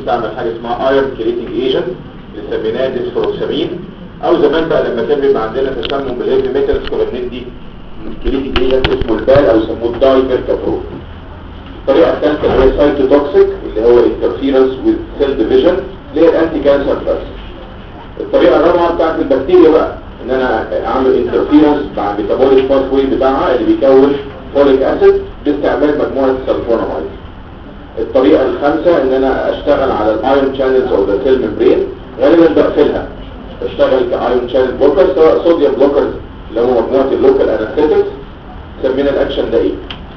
بنستعمل حاجه اسمها ايرون كريتنج ايجنت اللي سميناه ديسفروكسامين او زمان بقى لما كان بيبقى عندنا تسمم بالهيفي ميتالز كنا بندي كريتنج ايجنت اسمه البال او يسموه الداي ميركابرول الطريقه الثالثه اللي هي سايتوتوكسيك اللي هو انترفيرنس وذ سيل ديفيجن اللي هي الانتي كانسر دراجز الطريقه الرابعه بتاعت البكتيريا بقى ان انا اعمل انترفيرنس مع الميتابوليك باثوي بتاعها اللي بيكون فوليك اسيد باستعمال مجموعه سلفونامايد الطريقه الخامسه ان انا اشتغل على الايون شانلز او ذا سيل ميمبرين غالبا بقفلها بشتغل كايون شانل بلوكر سواء صوديوم بلوكرز اللي هو مجموعه اللوكال انستيتكس سمينا الاكشن ده ايه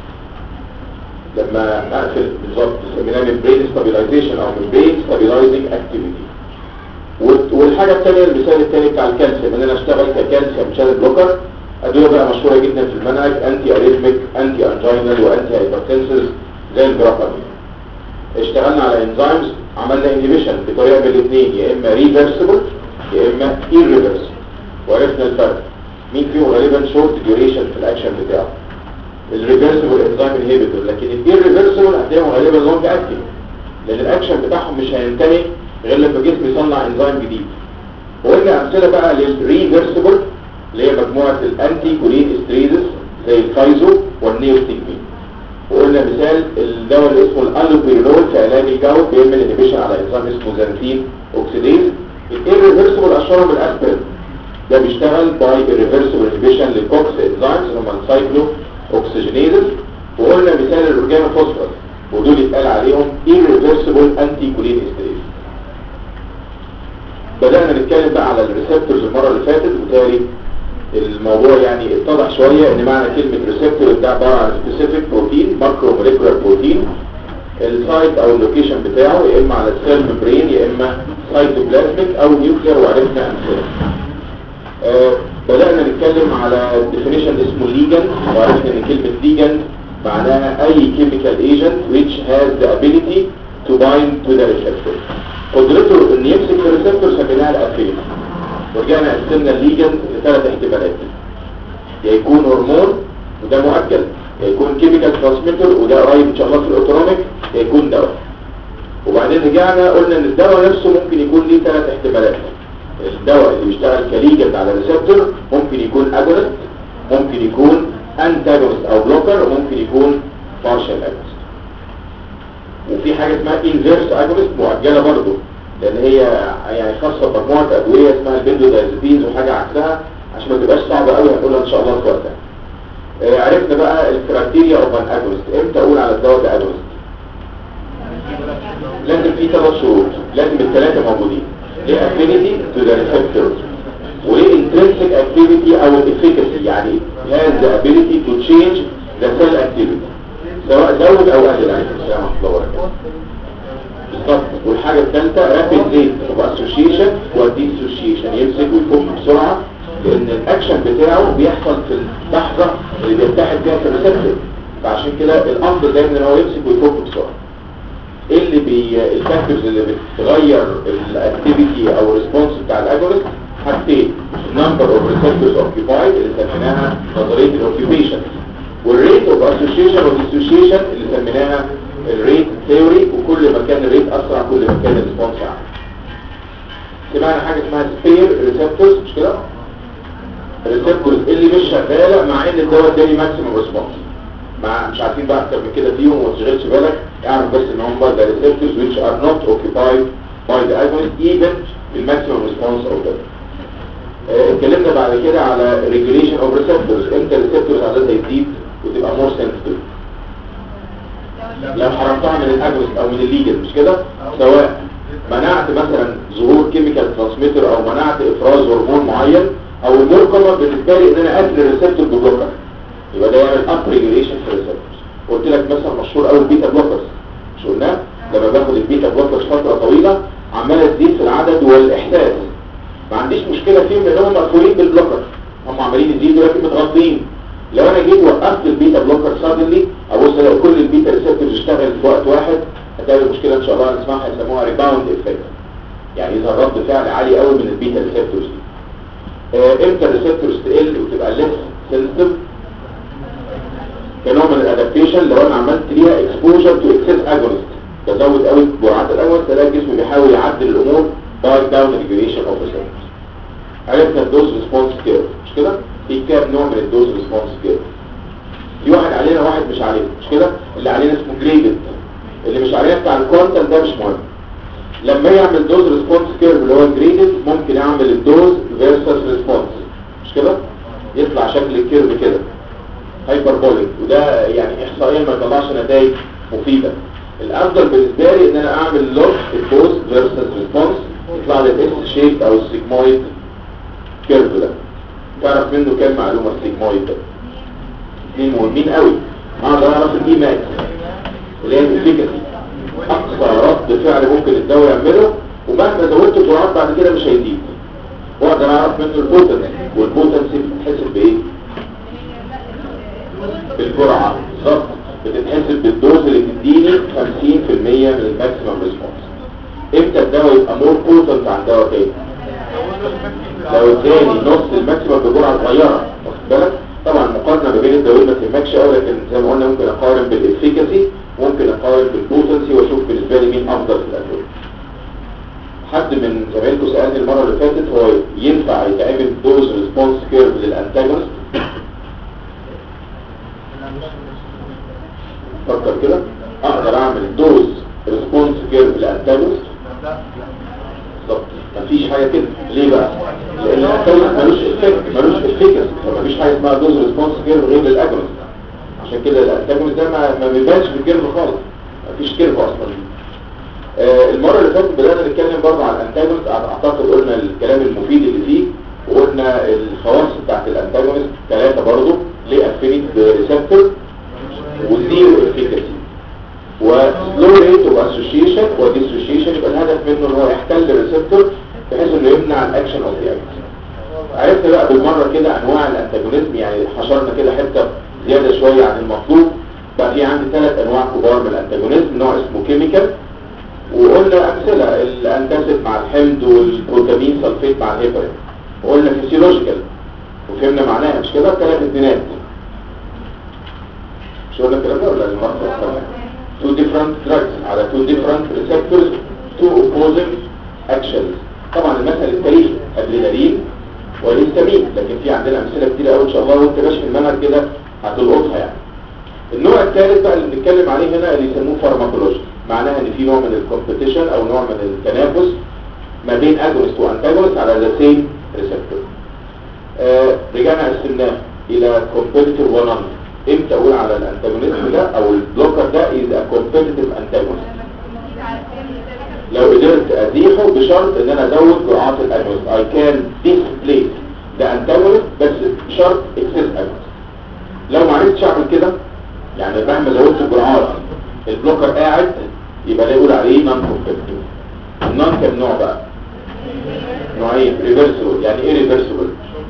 لما اقفل بالظبط سميناه ميمبرين ستابيلايزيشن او ميمبرين ستابيلايزنج اكتيفيتي والحاجه الثانيه المثال الثاني بتاع الكالسيوم ان انا اشتغل ككالسيوم شانل بلوكر ادويه بقى مشهوره جدا في المنهج انتي اريثميك انتي انجينال وانتي هايبرتنسز زي البرافامين اشتغلنا على انزيمز عملنا انهبيشن بطريقه من الاثنين يا اما ريفرسبل يا اما irreversible وعرفنا الفرق مين فيهم غالبا شورت ديوريشن في الاكشن بتاعه الريفرسبل انزيم انهبيتور لكن الirreversible هتلاقيهم غالبا لونج اكتنج لان الاكشن بتاعهم مش هينتهي غير لما الجسم يصنع انزيم جديد وقلنا امثله بقى للريفرسبل اللي هي مجموعه الانتي كولين استريزس زي الفايزو والنيوستيجمين وقلنا مثال الدواء اللي اسمه الالوبيرول في علاج الجو بيعمل انهبيشن على انزيم اسمه زانتين اوكسيديز الريفرسبل اشهرهم الاسبرين ده بيشتغل باي الريفرسبل انهبيشن للكوكس انزيمز اللي هم السايكلو اوكسجينيزز وقلنا مثال الاورجانو فوسفور ودول يتقال عليهم irreversible anti كولين استريز بدأنا نتكلم بقى على الريسبتورز المرة اللي فاتت وتالي الموضوع يعني اتضح شوية ان معنى كلمة ريسبتور ده عبارة عن سبيسيفيك بروتين ماكرو موليكولار بروتين السايت او اللوكيشن بتاعه يا اما على السيل ممبرين يا اما سايتوبلازميك او نيوكلير وعرفنا امثله آه بدأنا نتكلم على ديفينيشن اسمه ليجند وعرفنا ان كلمة ليجند معناها اي chemical agent which has the ability to bind to the receptor قدرته ان يمسك في الريسبتور سميناها الافيليتي ورجعنا قسمنا الليجند لثلاث احتمالات يا يكون هرمون وده مؤجل يا يكون كيميكال ترانسميتر وده قريب ان شاء الله في الاوتونوميك يا يكون دواء وبعدين رجعنا قلنا ان الدواء نفسه ممكن يكون ليه ثلاث احتمالات الدواء اللي بيشتغل كليجند على الريسبتور ممكن يكون اجونست ممكن يكون انتاجونست او بلوكر وممكن يكون بارشال اجونست وفي حاجه اسمها انفيرس اجونست مؤجله برضه لان هي يعني خاصه بمجموعه ادويه اسمها البنزودايزابينز وحاجه عكسها عشان ما تبقاش صعبه قوي هنقولها ان شاء الله في وقتها آه عرفنا بقى الكرايتيريا اوف ان اجونست امتى اقول على الدواء ده اجونست لازم في ثلاث شروط لازم الثلاثه موجودين ليه افينيتي تو ذا ريسبتور وليه intrinsic activity او efficacy يعني has the ability to change the cell activity سواء زود او قلل عليكم السلام ورحمه الله وبركاته بالظبط والحاجه الثالثه رابيد ريت اوف اسوشيشن وديسوشيشن يمسك ويفك بسرعه لان الاكشن بتاعه بيحصل في اللحظه اللي بيتحد فيها في الريسبتور فعشان كده الافضل دايما ان هو يمسك ويفك بسرعه ايه اللي بي الفاكتورز اللي بتغير الاكتيفيتي او الريسبونس بتاع الاجونست حاجتين number of receptors occupied اللي سميناها نظريه الاوكيبيشن والريت اوف اسوشيشن والديسوشيشن اللي سميناها الريت ثيوري وكل ما كان الريت اسرع كل ما كان الريسبونس اعلى سمعنا حاجه اسمها سبير ريسبتورز مش كده الريسبتورز اللي مش شغاله مع ان الدواء اداني ماكسيمم ريسبونس مع مش عارفين بقى اكتر من كده فيهم وما تشغلش بالك اعرف بس ان هم ده receptors which are not occupied by the agonist even the maximum response of them اتكلمنا بعد كده على regulation of receptors امتى receptors عددها يزيد وتبقى more sensitive لو حرمتها من الاجونست او من الليجن مش كده سواء منعت مثلا ظهور كيميكال ترانسميتر او منعت افراز هرمون معين او المور كومن بالنسبه لي ان انا اقتل الريسبتور ببلوكر يبقى ده يعمل اب ريجوليشن في الريسبتورز قلت لك مثلا مشهور قوي البيتا بلوكرز مش قلنا لما باخد البيتا بلوكرز فتره طويله عماله تزيد في العدد والاحساس ما عنديش مشكله فيهم ان هم مقفولين بالبلوكر هم عمالين يزيدوا لكن متغطين لو انا جيت وقفت البيتا بلوكر سادنلي ابص الاقي كل البيتا ريسبتورز اشتغل في وقت واحد هتلاقي المشكله ان شاء الله هنسمعها يسموها ريباوند افكت يعني اذا رد فعل عالي قوي من البيتا ريسبتورز دي آه امتى الريسبتورز تقل وتبقى ليس سنسيتيف كنوع من الادابتيشن لو انا عملت ليها اكسبوجر تو اكسس اجونست بزود قوي جرعات الاجونست الاقي الجسم داون ريجوليشن اوف ريسبتورز عرفنا الدوز ريسبونس كيرف مش كده في كام نوع من الدوز ريسبونس كيرف في واحد علينا واحد مش علينا مش كده اللي علينا اسمه جريدد اللي مش علينا بتاع الكوانتم ده مش مهم لما يعمل دوز ريسبونس كيرف اللي هو جريدد ممكن يعمل الدوز فيرسس ريسبونس مش كده يطلع شكل الكيرف كده هايبربوليك وده يعني احصائيا ما يطلعش نتائج مفيده الافضل بالنسبه لي ان انا اعمل لوك الدوز فيرسس ريسبونس يطلع لي الاس شيب او السيجمويد كيرف ده تعرف منه كام معلومه السيجمويد ده اثنين مهمين قوي اقدر اعرف الاي ماكس اللي هي الافيكاسي اقصى رد فعل ممكن الدواء يعمله ومهما زودت جرعات بعد كده مش هيزيد واقدر اعرف منه البوتنسي والبوتنسي بتتحسب بايه بالجرعه بالظبط بتتحسب بالدوز اللي تديني 50% من الماكسيمم ريسبونس امتى الدواء يبقى مور بوتنت عن دواء تاني لو اداني نص الماكسيمم بجرعه صغيره واخد بالك طبعا المقارنه ما بين الدواء ما تهمكش قوي لكن زي ما قلنا ممكن اقارن بالافيكاسي ممكن اقارن بالبوتنسي واشوف بالنسبه لي مين افضل في الادويه حد من زمايلكم سالني المره اللي فاتت هو ينفع يتعمل دوز ريسبونس كيرف للانتاجونست فكر كده اقدر اعمل دوز ريسبونس كيرف للانتاجونست بالظبط مفيش حاجه كده ليه بقى لان الانتاجونست ملوش افكت ملوش افكت فمفيش حاجه اسمها دوز ريسبونس كيرف غير للاجونست عشان كده الانتاجونست ده ما ما بيبانش في الكيرف خالص مفيش كيرف اصلا آه المره اللي فاتت بدانا نتكلم برضه على الانتاجونست اعتقد قلنا الكلام المفيد اللي فيه وقلنا الخواص بتاعت الانتاجونست ثلاثه برضه ليه افينيت ريسبتور وزيرو افيكاسي وسلو ريت اوف اسوشيشن وديسوشيشن يبقى الهدف منه ان هو يحتل الريسبتور بحيث انه يمنع الاكشن اوف ذا عرفت بقى بالمره كده انواع الانتاجونيزم يعني حشرنا كده حته زياده شويه عن المطلوب بقى في عندي ثلاث انواع كبار من الانتاجونيزم نوع اسمه كيميكال وقلنا امثله الانتاسيد مع الحمض والبروتامين سلفيت مع الهيبرين وقلنا فيسيولوجيكال وفهمنا معناها مش كده ثلاث اتنينات مش قلنا الكلام ده ولا المره two different drugs على two different receptors two opposing actions طبعا المثل التاريخي ادرينالين والهستامين لكن في عندنا امثله كتير قوي ان شاء الله وانت ماشي في المنهج كده هتلقطها يعني النوع الثالث بقى اللي بنتكلم عليه هنا اللي يسموه فارماكولوجي معناها ان في نوع من الكومبيتيشن او نوع من التنافس ما بين اجونست وانتاجونست على ذا سيم ريسبتور آه رجعنا قسمناه الى كومبيتيتيف ونون امتى اقول على الانتاجونيزم ده او البلوكر ده از ا كومبيتيتيف انتاجونست لو قدرت ازيحه بشرط ان انا ازود جرعات الاجونست اي كان ديسبليس ده انتاجونست بس بشرط اكسس اجونست لو ما عرفتش اعمل كده يعني مهما زودت الجرعات البلوكر قاعد يبقى ده يقول عليه نون كومبيتيتيف النون كام نوع بقى نوعين ريفرسبل يعني ايه ريفرسبل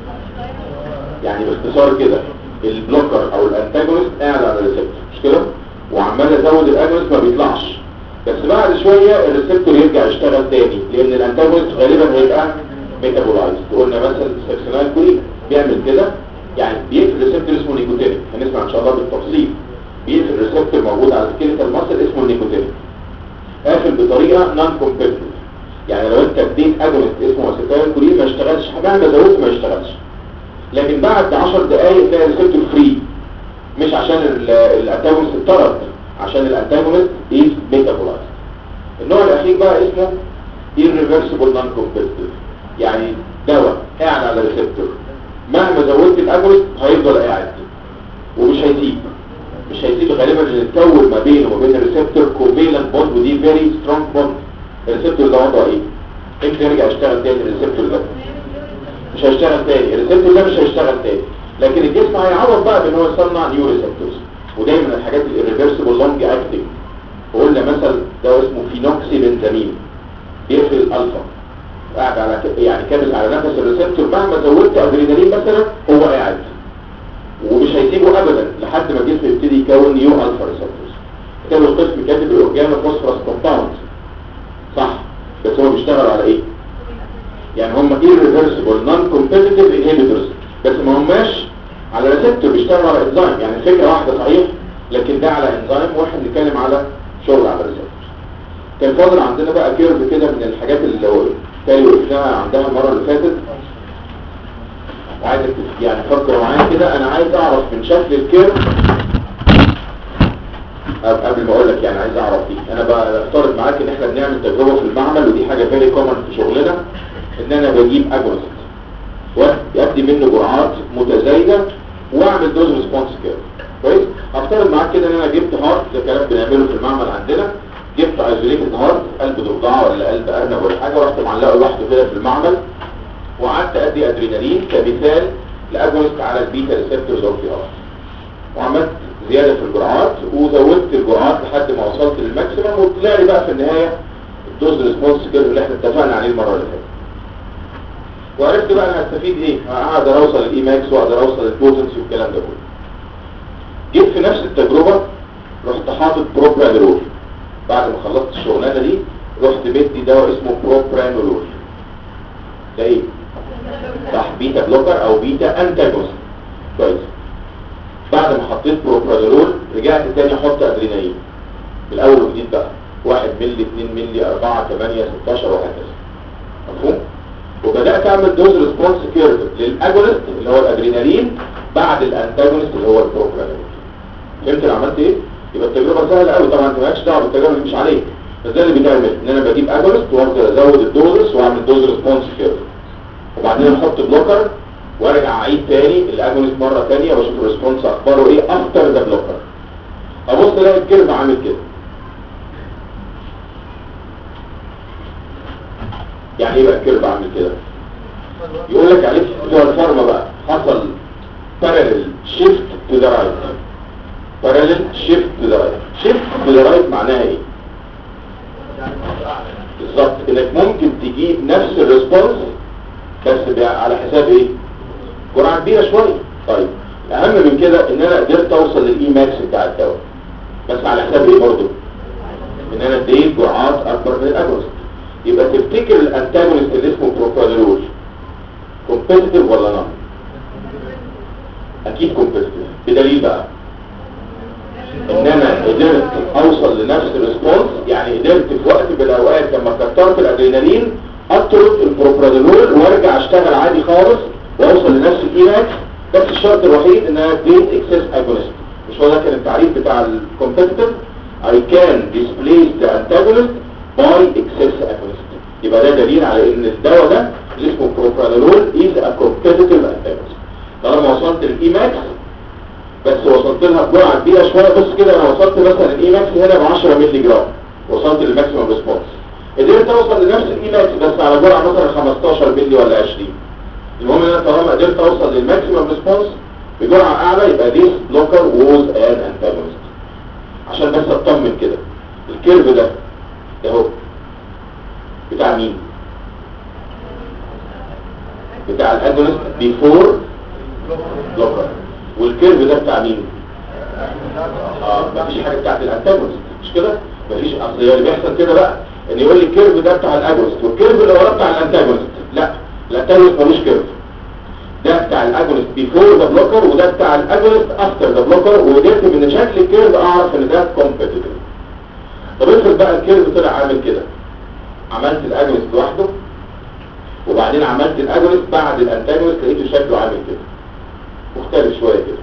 يعني باختصار كده البلوكر او الانتاجونست قاعد على الريسبتور مش كده وعمال ازود الاجونست ما بيطلعش بس بعد شويه الريسبتور يرجع يشتغل تاني لان الانتاجونست غالبا هيبقى ميتابولايز قلنا مثلا السكسونال كولين بيعمل كده يعني بيقفل ريسبتور اسمه نيكوتينيك هنسمع ان شاء الله بالتفصيل بيقفل ريسبتور موجود على السكيلتال ماسل اسمه النيكوتينيك قافل بطريقه نون كومبيتيتيف يعني لو انت اديت اجونست اسمه اسيتايل كولين ما اشتغلش مهما زودت ما اشتغلش لكن بعد 10 دقائق تلاقي الريسبتور فري مش عشان الانتاجونست اتطرد عشان الانتاجونست از ميتابولايز النوع الاخير بقى اسمه irreversible non competitive يعني دواء قاعد على ريسبتور مهما زودت الاجونست هيفضل قاعد ومش هيسيب مش هيسيب غالبا ان يتكون ما بينه وما بين الريسبتور كوفيلنت بوند ودي فيري سترونج بوند الريسبتور ده وضعه ايه امتى يرجع يشتغل تاني الريسبتور ده مش هيشتغل تاني الريسبتور ده مش هيشتغل تاني لكن الجسم هيعوض بقى بان هو يصنع نيو ريسبتورز ودايما الحاجات الريفرسبل لونج اكتنج وقلنا مثلا ده اسمه فينوكسي بنزامين بيقفل الالفا قاعد على ك... يعني كابس على نفس الريسبتور مهما زودت ادرينالين مثلا هو قاعد ومش هيسيبه ابدا لحد ما الجسم يبتدي يكون نيو الفا ريسبتورز كتاب القسم كاتب الاورجانا فوسفورس كومباوند صح بس هو بيشتغل على ايه يعني هم irreversible non competitive inhibitors بس ما هماش على ريسبتور بيشتغلوا على انزيم يعني الفكره واحده صحيح لكن ده على انزيم واحد بيتكلم على شغل على ريسبتور كان فاضل عندنا بقى كيرف كده من الحاجات اللي هو تاني وقفناها عندها المره اللي فاتت وعايزك يعني فكر معايا كده انا عايز اعرف من شكل الكيرف أو قبل ما اقول لك يعني عايز اعرف دي انا بفترض معاك ان احنا بنعمل تجربه في المعمل ودي حاجه فيري كومن في شغلنا ان انا بجيب اجونست وادي منه جرعات متزايده واعمل دوز ريسبونس كيرف كويس هفترض معاك كده ان انا جبت هارت ده كلام بنعمله في المعمل عندنا جبت ايزوليتد هارت قلب ضفدعه ولا قلب ارنب ولا حاجه ورحت معلقه لوحده كده في المعمل وقعدت ادي ادرينالين كمثال لاجونست على البيتا ريسبتورز اوف هارت وعملت زياده في الجرعات وزودت الجرعات لحد ما وصلت للماكسيمم وطلع لي بقى في النهايه الدوز ريسبونس كيرف اللي احنا اتفقنا عليه المره اللي فاتت وعرفت بقى انا هستفيد ايه هقدر اوصل الاي ماكس واقدر اوصل البوتنسي والكلام ده كله جيت في نفس التجربه رحت حاطط بروبرانولول بعد ما خلصت الشغلانه دي رحت بدي دواء اسمه بروبرانولول ده ايه صح بيتا بلوكر او بيتا انتاجونست كويس بعد ما حطيت بروبرانولول رجعت تاني احط ادرينالين من الاول وجديد بقى 1 مللي 2 مللي 4 8 16 وهكذا مفهوم وبدات اعمل دوز ريسبونس كيرف للاجونست اللي هو الادرينالين بعد الانتاجونست اللي هو البروبرانولول فهمت انا عملت ايه يبقى التجربه سهله قوي طبعا انت مالكش دعوه بالتجربه اللي مش عليك بس ده اللي بيتعمل ان انا بجيب اجونست وافضل ازود الدوزس واعمل دوز ريسبونس كيرف وبعدين احط بلوكر وارجع اعيد تاني الاجونست مره ثانيه واشوف الريسبونس اخباره ايه افتر ذا بلوكر ابص الاقي الكيرف عامل كده يعني ايه بقى الكيرف عامل كده يقول لك عليه بتوع الفارما بقى حصل parallel shift to the right parallel shift to the right shift to the right معناها ايه بالظبط انك ممكن تجيب نفس الريسبونس بس على حساب ايه جرعه كبيره شويه طيب الاهم من كده ان انا قدرت اوصل للاي ماكس بتاع الدواء بس على حساب ايه برضه ان انا اديت جرعات اكبر من الاجونست يبقى تفتكر الانتاجونست اللي اسمه بروبانولول كومبيتيتيف ولا نون اكيد كومبيتيتيف بدليل بقى ان انا قدرت اوصل لنفس الريسبونس يعني قدرت في وقت من الاوقات لما كترت الادرينالين اطرد البروبرانولول وارجع اشتغل عادي خالص واوصل لنفس الايماكس بس الشرط الوحيد ان انا اديت اكسس اجونست مش هو ده كان التعريف بتاع الكومبيتيتيف I can displace the antagonist by excess agonist يبقى ده دليل على ان الدواء ده اللي اسمه بروبرانولول is a competitive antagonist طالما وصلت للايماكس بس وصلت لها بجرعه كبيره شويه بص كده انا وصلت مثلا الايماكس هنا ب 10 مللي جرام وصلت للماكسيمم ريسبونس قدرت اوصل لنفس الايماكس بس على جرعه مثلا 15 مللي ولا 20 المهم ان انا طالما قدرت اوصل للماكسيمم ريسبونس بجرعه اعلى يبقى دي بلوكر ووز ان انتاجونست عشان بس اطمن كده الكيرف ده اهو بتاع مين بتاع الاجونست بيفور بلوكر والكيرف ده بتاع مين اه مفيش حاجه بتاعت الانتاجونست مش كده مفيش اصل اللي بيحصل كده بقى ان يقول لي الكيرف ده بتاع الاجونست والكيرف اللي وراه بتاع الانتاجونست لا الانتاجونست ملوش كيرف ده بتاع الاجونست بيفور ذا بلوكر وده بتاع الاجونست افتر ذا بلوكر وقدرت من شكل الكيرف اعرف ان ده كومبيتيتيف طب افرض بقى الكيرف طلع عامل كده عملت الاجونست لوحده وبعدين عملت الاجونست بعد الانتاجونست لقيته شكله عامل كده مختلف شويه كده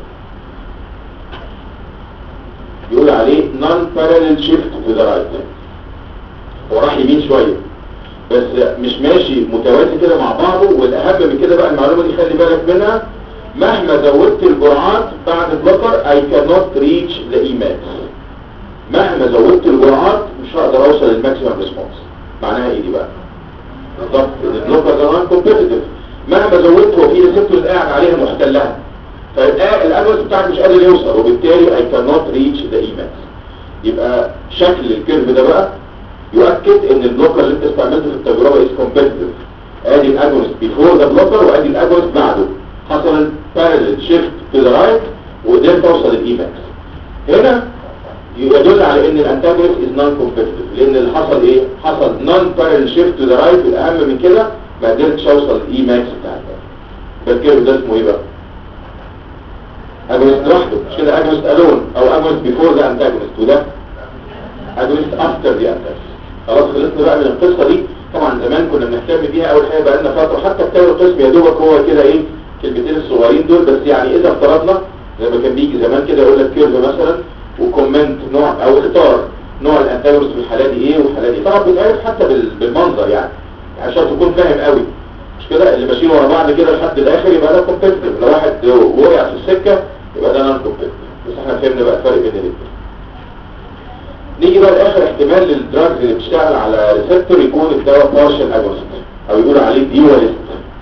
يقول عليه non parallel shift to the right هو راح يمين شويه بس مش ماشي متوازي كده مع بعضه والاهم من كده بقى المعلومه دي خلي بالك منها مهما زودت الجرعات بعد البلوكر I cannot reach the Emax مهما زودت الجرعات مش هقدر اوصل للماكسيمم ريسبونس معناها ايه دي بقى بالظبط ان البلوكر ده نون كومبيتيتيف مهما زودت هو في ريسبتورز قاعد عليها محتلها فالادرس بتاعك مش قادر يوصل وبالتالي I cannot reach the Emax يبقى شكل الكيرف ده بقى يؤكد ان البلوكر اللي انت استعملته في التجربه is competitive ادي الاجونست before the blocker وادي الاجونست بعده حصل parallel shift to the right وقدرت اوصل للايماكس هنا يدل على ان الانتاجونست is non competitive لان اللي حصل ايه حصل non parallel shift to the right والاهم من كده ما قدرتش اوصل للايماكس بتاع ده الكيرف ده اسمه ايه بقى اجونست لوحده مش كده اجونست الون او اجونست before the antagonist وده اجونست after the antagonist خلاص خلصنا بقى من القصه دي طبعا زمان كنا بنهتم بيها اول حاجه بقى لنا فتره حتى كتاب القسم يا دوبك هو كده ايه الكلمتين الصغيرين دول بس يعني اذا افترضنا زي ما كان بيجي زمان كده يقول لك كيرف مثلا وكومنت نوع او اختار نوع الانتاجونست في الحاله دي ايه والحاله دي طبعا بيتعرف حتى بال- بالمنظر يعني يعني عشان تكون فاهم قوي مش كده اللي ماشيين ورا بعض كده لحد الاخر يبقى ده كومبيتيتيف لو واحد وقع في السكه يبقى ده نون كومبيتيتيف بس احنا فهمنا بقى الفرق بين الاثنين نيجي بقى لاخر احتمال للدراجز اللي بتشتغل على ريسبتور يكون الدواء بارشل اجونست او يقول عليه ديواليست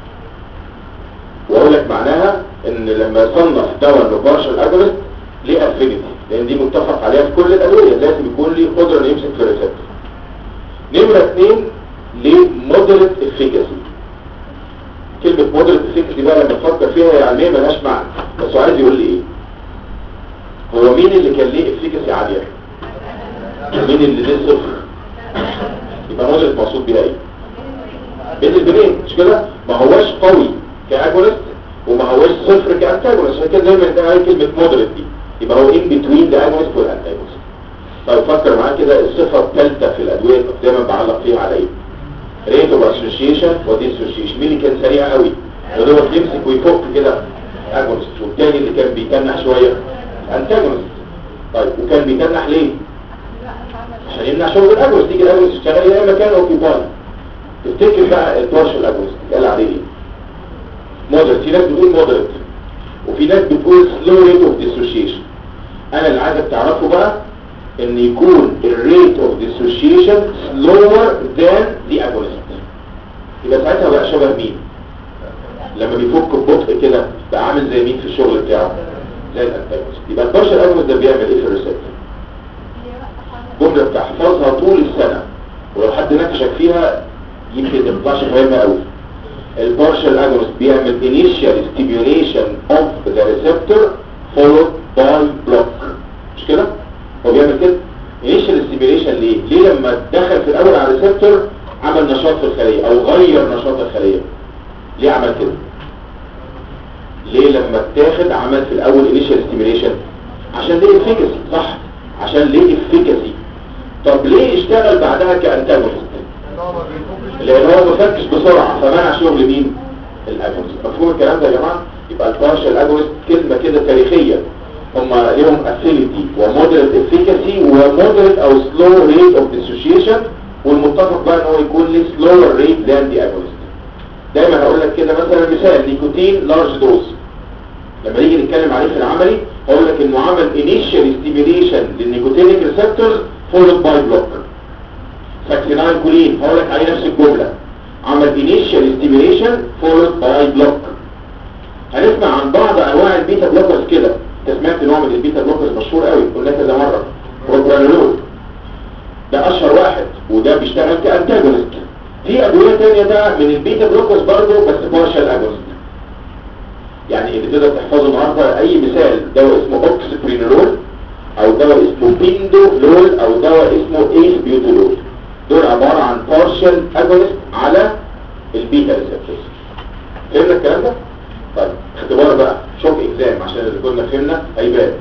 واقول لك معناها ان لما يصنف دواء انه بارشل اجونست ليه افينيتي لان دي متفق عليها في كل الادويه لازم يكون ليه قدره انه يمسك في الريسبتور نمره اثنين ليه مودريت افيكاسي كلمه مودريت افيكاسي بقى لما تفكر فيها هي علميه ملهاش معنى بس هو عايز يقول لي ايه هو مين اللي كان ليه افيكاسي عاليه مين اللي ليه صفر يبقى مودريت مقصود بيها ايه بين البنين مش كده ما هواش قوي كاجونست وما هواش صفر كانتاجونست عشان كده دايما يتقال عليه كلمه مودريت دي يبقى هو ان بتوين ذا اجونست والانتاجونست طيب فكر معايا كده الصفه الثالثه في الادويه اللي دايما بعلق فيها على ايه ريت اوف اسوشيشن وديسوشيشن مين اللي كان سريع قوي اللي هو يمسك ويفك كده اجونست والتاني اللي كان بيتنح شويه انتاجونست طيب وكان بيتنح ليه عشان يمنع شغل الاجونست تيجي الاجونست تشتغل يا اما كان اوكيباي تفتكر بقى البارشل اجونست قال عليه ايه مودريت في ناس بتقول مودريت وفي ناس بتقول سلو ريت اوف ديسوشيشن انا اللي عايزك تعرفه بقى ان يكون الريت اوف ديسوشيشن سلور ذان ذا اجونست يبقى ساعتها بقى شبه مين لما بيفك ببطء كده بقى عامل زي مين في الشغل بتاعه زي الانتاجونست يبقى البارشل اجونست ده بيعمل ايه في الريسبتور جمله بتحفظها طول السنه ولو حد نكشك فيها يمكن ما تطلعش فاهمها قوي البارشال اجونست بيعمل initial stimulation of the receptor followed by block مش كده هو بيعمل كده initial stimulation ليه ليه لما دخل في الاول على الريسبتور عمل نشاط في الخليه او غير نشاط الخليه ليه عمل كده ليه لما اتاخد عمل في الاول initial stimulation عشان ليه efficacy صح عشان ليه efficacy طب ليه اشتغل بعدها كانتاجونست لان هو ما فكش بسرعه فمنع شغل مين الاجونست مفهوم الكلام ده يا جماعه يبقى البارشال اجونست كلمه كده تاريخيه هم ليهم افينيتي ومودريت افيكاسي ومودريت او سلو ريت اوف ديسوشيشن والمتفق بقى ان هو يكون ليه سلور ريت ذان دي اجونست دايما هقول لك كده مثلا مثال نيكوتين لارج دوز لما نيجي نتكلم عليه في العملي هقول لك انه عمل انيشال ستيميليشن للنيكوتينيك ريسبتورز فولود باي بلوك ساكسينايل كولين هقول لك عليه نفس الجمله عمل initial stimulation followed by block هنسمع عن بعض انواع البيتا بلوكرز كده انت سمعت نوع من البيتا بلوكرز مشهور قوي قلنا كذا مره بروبرانولول ده اشهر واحد وده بيشتغل كانتاجونست في ادويه ثانيه ده من البيتا بلوكرز برضه بس بارشال اجونست يعني اللي تقدر تحفظه النهارده اي مثال دواء اسمه اوكسبرينولول او دواء اسمه بيندولول او دواء اسمه ايس بيوتولول دول عبارة عن partial agonist على البيتا ريسبتورز فهمنا الكلام ده؟ طيب اختبار بقى شوك اكزام عشان اللي كنا فهمنا هيبان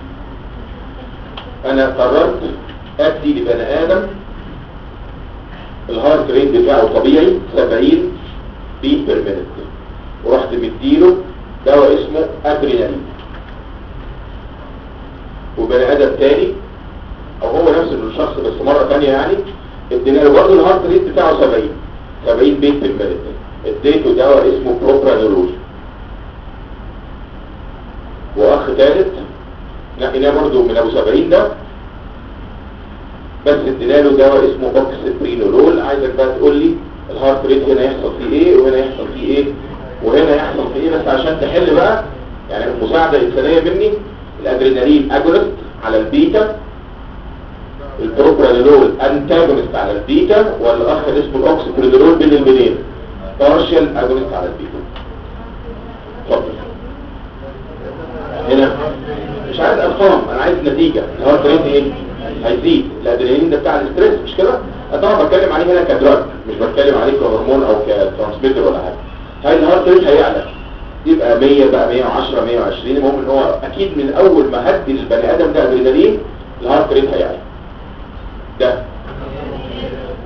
انا قررت ادي لبني ادم الهارت ريت بتاعه طبيعي 70 بيت بير مينت ورحت مديله دواء اسمه ادرينالين وبني ادم تاني او هو نفس الشخص بس مرة تانية يعني ادينا له برضه الهارت ريت بتاعه 70 70 بيت في المينت اديته دواء اسمه بروبرانولول واخ ثالث نقيناه برضه من ابو 70 ده بس ادينا له دواء اسمه اوكسبرينولول عايزك بقى تقول لي الهارت ريت هنا يحصل فيه ايه وهنا يحصل فيه ايه وهنا يحصل فيه ايه بس عشان تحل بقى يعني مساعدة انسانية مني الادرينالين اجونست على البيتا البروبرانولول انتاجونست على البيتا والاخ اللي اسمه الاوكسبرينولول بين البنين بارشال اجونست على البيتا اتفضل هنا مش عايز ارقام انا عايز نتيجه الهارت ريت ايه هيزيد الادرينالين ده بتاع الاستريس مش كده أنا طبعا بتكلم عليه هنا كدراج مش بتكلم عليه كهرمون او كترانسميتر ولا حاجه هاي الهارت ريت هيعلى يبقى 100 بقى 110 120 المهم ان هو اكيد من اول ما هدي للبني ادم ده ادرينالين الهارت ريت هيعلى ده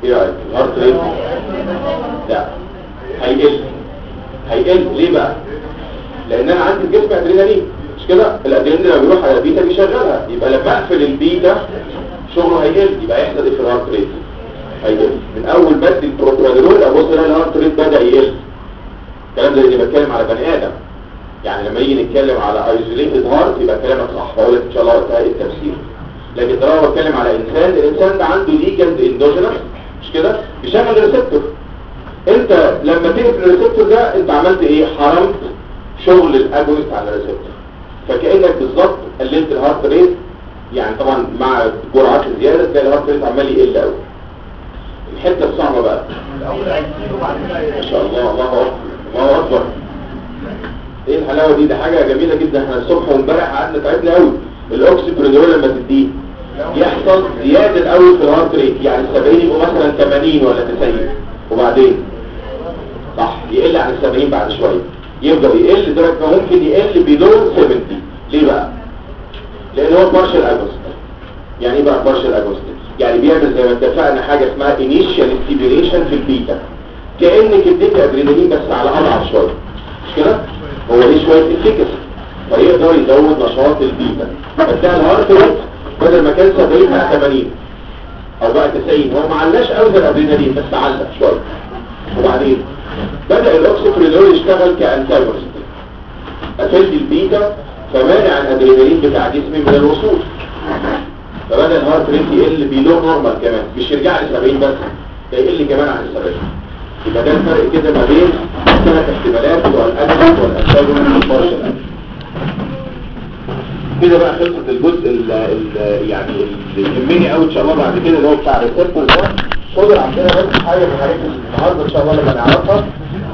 ايه رايك الهارت ريت لا هيقل هيقل ليه بقى لان انا عندي في جسمي ادرينالين مش كده الادرينالين لما بيروح على البيتا بيشغلها يبقى لما اقفل البيتا شغله هيقل يبقى يحصل ايه في الهارت ريت هيقل من اول ما ادي البروبرانول ابص الاقي الهارت ريت بدا يقل الكلام ده اللي بتكلم على بني ادم يعني لما يجي نتكلم على ايزوليتد هارت يبقى كلامك صح بقول لك ان شاء الله وقتها ايه التفسير لكن طالما بتكلم على انسان الانسان ده عنده ليجند اندوجينس مش كده بيشغل ريسبتور انت لما تقفل الريسبتور ده انت عملت ايه حرمت شغل الاجونست على الريسبتور فكانك بالظبط قللت الهارت ريت يعني طبعا مع جرعات الزياده تلاقي الهارت ريت عمال يقل قوي الحته الصعبه بقى ما شاء الله الله اكبر الله اكبر ايه الحلاوه دي ده حاجه جميله جدا احنا الصبح وامبارح قعدنا تعبنا قوي الاوكسيبريدول لما تديه يحصل زياده قوي في الهارت ريت يعني ال 70 يبقوا مثلا 80 ولا 90 وبعدين صح يقل عن ال 70 بعد شويه يفضل يقل لدرجه ما ممكن يقل بيلو 70 ليه بقى لان هو بارشل اجوست يعني ايه بقى بارشل اجوست يعني بيعمل زي ما اتفقنا حاجه اسمها انيشال ستيبيليشن في البيتا كانك اديت ادرينالين بس على اضعف شويه مش كده هو ليه شويه افيكاسي فيقدر يزود نشاط البيتا فتلاقي الهارت ريت بدل ما كان 70 بقى 80 او بقى 90 هو ما علاش قوي زي الادرينالين بس علق شويه وبعدين بدا الاوكسيبريدول يشتغل كانتاجونست قفلت البيتا فمانع الادرينالين بتاع جسمي من الوصول فبدا الهارت ريت يقل بيلو نورمال كمان مش يرجع ل 70 بس ده يقل كمان عن ال 70 يبقى ده الفرق كده ما بين ثلاث احتمالات بتوع الادرينالين والانتاجونست والبارشل كده بقى خلصت الجزء ال ال يعني اللي يهمني قوي ان شاء الله بعد كده اللي هو بتاع الريسبتور ده خد عندنا بس حاجه من الحاجات اللي النهارده ان شاء الله لما نعرفها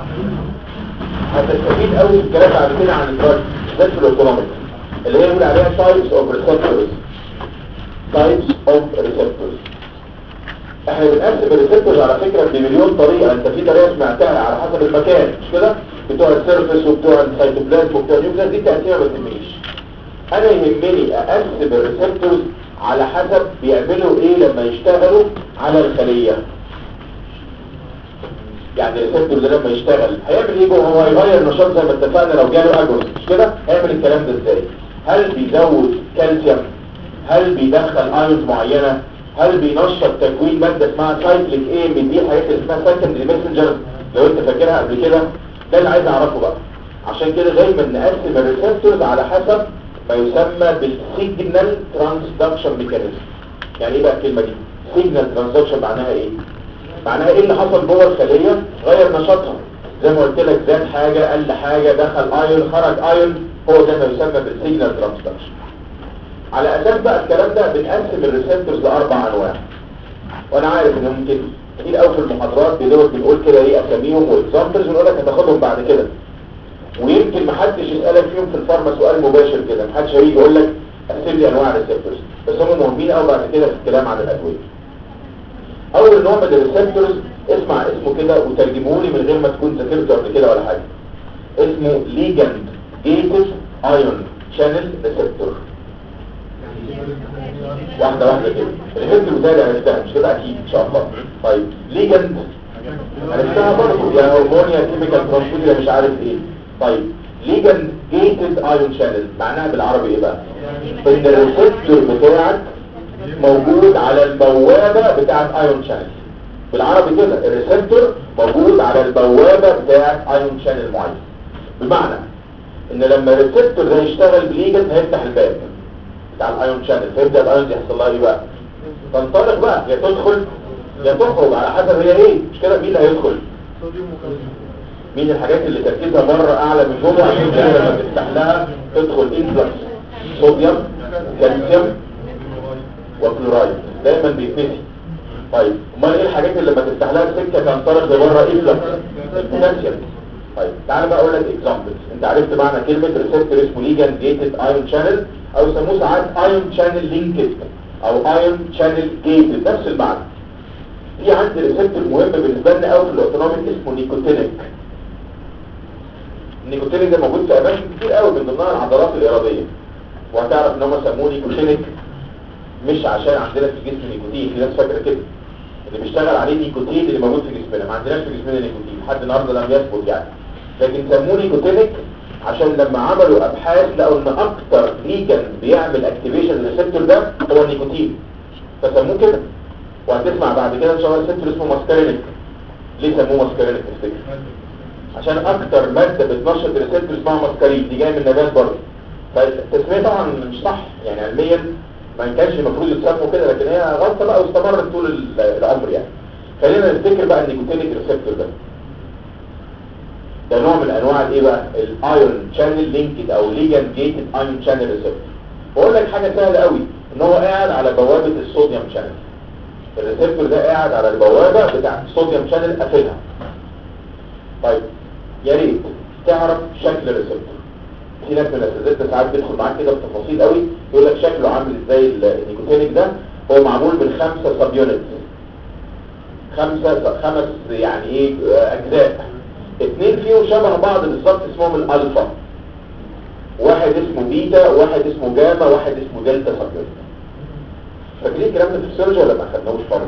هتستفيد قوي في الكلام بعد كده عن الدراج بالذات في الاوتونوميك اللي هي بيقول عليها تايبس اوف ريسبتورز تايبس اوف ريسبتورز احنا بنقسم الريسبتورز على فكره بمليون طريقه انت في طريقه سمعتها على حسب المكان مش كده بتوع السيرفس وبتوع السيتوبلازم وبتوع النيوكليس دي تقسيمه ما تهمنيش انا يهمني اقسم الريسبتورز على حسب بيعملوا ايه لما يشتغلوا على الخلية يعني الريسبتور ده لما يشتغل هيعمل ايه جوه هو هيغير نشاط زي ما اتفقنا لو جاله اجونست مش كده هيعمل الكلام ده ازاي هل بيزود كالسيوم هل بيدخل ايونز معينه هل بينشط تكوين ماده اسمها سايكليك ايه من دي حاجات اللي اسمها سايكليك ميسنجر لو انت فاكرها قبل كده ده اللي عايز اعرفه بقى عشان كده دايما نقسم الريسبتورز على حسب ما يسمى بالسيجنال ترانسدكشن ميكانيزم يعني ايه بقى الكلمه دي سيجنال ترانسدكشن معناها ايه معناها ايه اللي حصل جوه الخليه غير نشاطها زي ما قلت لك زاد حاجه قل حاجه دخل ايون خرج ايون هو ده ما يسمى بالسيجنال ترانسدكشن على اساس بقى الكلام ده بنقسم الريسبتورز لاربع انواع وانا عارف ان ممكن كتير قوي في المحاضرات بنقول بنقول كده ايه اساميهم واكزامبلز ونقول لك هتاخدهم بعد كده ويمكن ما حدش يسالك فيهم في الفارما سؤال مباشر كده ما حدش هيجي يقول لك قسم لي انواع الريسبتورز بس هم مهمين قوي بعد كده في الكلام عن الادويه اول نوع من الريسبتورز اسمع اسمه كده وترجمه لي من غير ما تكون ذاكرته قبل كده ولا حاجه اسمه ليجند جيتد ايون شانل ريسبتور واحده واحده كده الهيد بتاعي عرفتها مش كده اكيد ان شاء الله طيب ليجند عرفتها برضه يا هرمونيا كيميكال ترانسفير مش عارف ايه طيب ليجند جيتد ايون شانل معناها بالعربي ايه بقى ان الريسبتور بتاعك موجود على البوابه بتاعت ايون شانل بالعربي كده الريسبتور موجود على البوابه بتاعت ايون شانل معين بمعنى ان لما الريسبتور ده يشتغل بليجند هيفتح الباب بتاع الايون شانل فيبدا الايون يحصل لها ايه بقى تنطلق بقى يا تدخل يا تخرج على حسب هي ايه مش كده مين اللي هيدخل مين الحاجات اللي تركيزها بره اعلى من جوه عشان كده لما تفتح لها تدخل انفلكس صوديوم كالسيوم وكلورايد دايما بيتنسي طيب امال ايه الحاجات اللي لما تفتح لها السكه تنطلق لبره انفلكس البوتاسيوم طيب تعال بقى اقول لك اكزامبلز انت عرفت معنى كلمه ريسبتور اسمه ليجند جيتد ايون شانل او يسموه ساعات ايون شانل لينكد او ايون شانل جيتد نفس المعنى في عندي ريسبتور مهم بالنسبه لنا قوي في الاوتونوميك اسمه نيكوتينيك النيكوتينيك ده موجود في اماكن كتير قوي من ضمنها العضلات الاراديه وهتعرف ان هم سموه نيكوتينيك مش عشان عندنا في الجسم نيكوتين في ناس فاكره كده اللي بيشتغل عليه نيكوتين اللي موجود في جسمنا ما عندناش في جسمنا نيكوتين لحد النهارده لم يثبت يعني لكن سموه نيكوتينيك عشان لما عملوا ابحاث لقوا ان اكتر ليجن بيعمل اكتيفيشن للريسبتور ده هو النيكوتين فسموه كده وهتسمع بعد كده ان شاء الله ريسبتور اسمه ماسكارينيك ليه سموه ماسكارينيك تفتكر عشان اكتر ماده بتنشط الريسبتور اسمها ماسكارين دي جايه من نبات برضه فالتسميه طبعا مش صح يعني علميا ما كانش المفروض يتسموا كده لكن هي غلطه بقى واستمرت طول ال- العمر يعني خلينا نفتكر بقى النيكوتينيك ريسبتور ده ده نوع من انواع الايه بقى الايون شانل لينكد او ليجن جيتد ايون شانل ريسبتور بقول لك حاجه سهله قوي ان هو قاعد على بوابه الصوديوم شانل الريسبتور ده قاعد على البوابه بتاعه الصوديوم شانل قافلها طيب يا ريت تعرف شكل الريسبتور في ناس من الاساتذه ساعات بيدخل معاك كده بتفاصيل قوي يقول لك شكله عامل ازاي النيكوتينيك ده هو معمول من خمسه سب يونتس خمسه خمس يعني ايه آه، اجزاء اثنين فيهم شبه بعض بالظبط اسمهم الالفا واحد اسمه بيتا واحد اسمه جاما واحد اسمه دلتا سب يونت فاكرين الكلام ده في السيرجي ولا ما خدناهوش خالص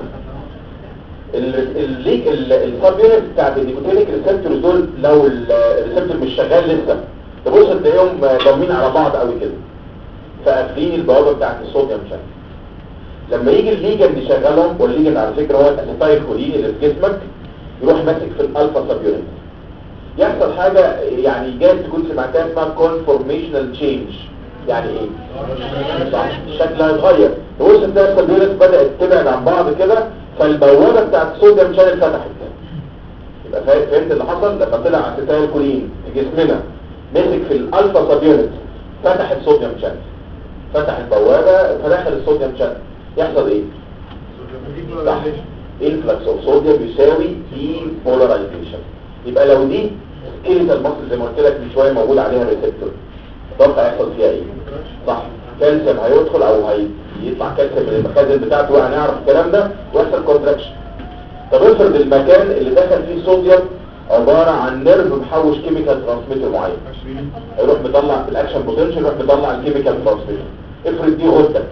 الليك السب يونت بتاعت النيكوتينيك ريسبتورز دول لو ال- الريسبتور مش شغال لسه تبص تلاقيهم ضامين على بعض قوي كده فقافلين البوابه بتاعت الصوديوم شانل لما يجي الليجند يشغلهم والليجند على فكره هو الاسيتايل كولين اللي في جسمك يروح ماسك في الالفا سب يونت يحصل حاجه يعني جايز تكون سمعتها اسمها كونفورميشنال تشينج يعني ايه؟ صح شكلها اتغير تبص تلاقي السب يونت بدات تبعد عن بعض كده فالبوابه بتاعت الصوديوم شانل فتحت يبقى فا- فهمت اللي حصل لما طلع اسيتايل كولين في جسمنا مسك في الالفا سب يونت فتح الصوديوم شانل فتح البوابه فدخل الصوديوم شانل يحصل ايه؟ صح influx of sodium يساوي depolarization يبقى لو دي سكيلتال مصل زي ما قلت لك من شويه موجود عليها ريسبتور اتوقع يحصل فيها ايه؟ صح كالسيوم هيدخل او هيطلع كالسيوم من المخازن بتاعته وهنعرف الكلام ده ويحصل كونتراكشن طب افرض المكان اللي دخل فيه صوديوم عباره عن نيرف محوش كيميكال ترانسميتر معين يروح مطلع في الاكشن بوتنشال يروح مطلع الكيميكال ترانسميتر افرض دي غده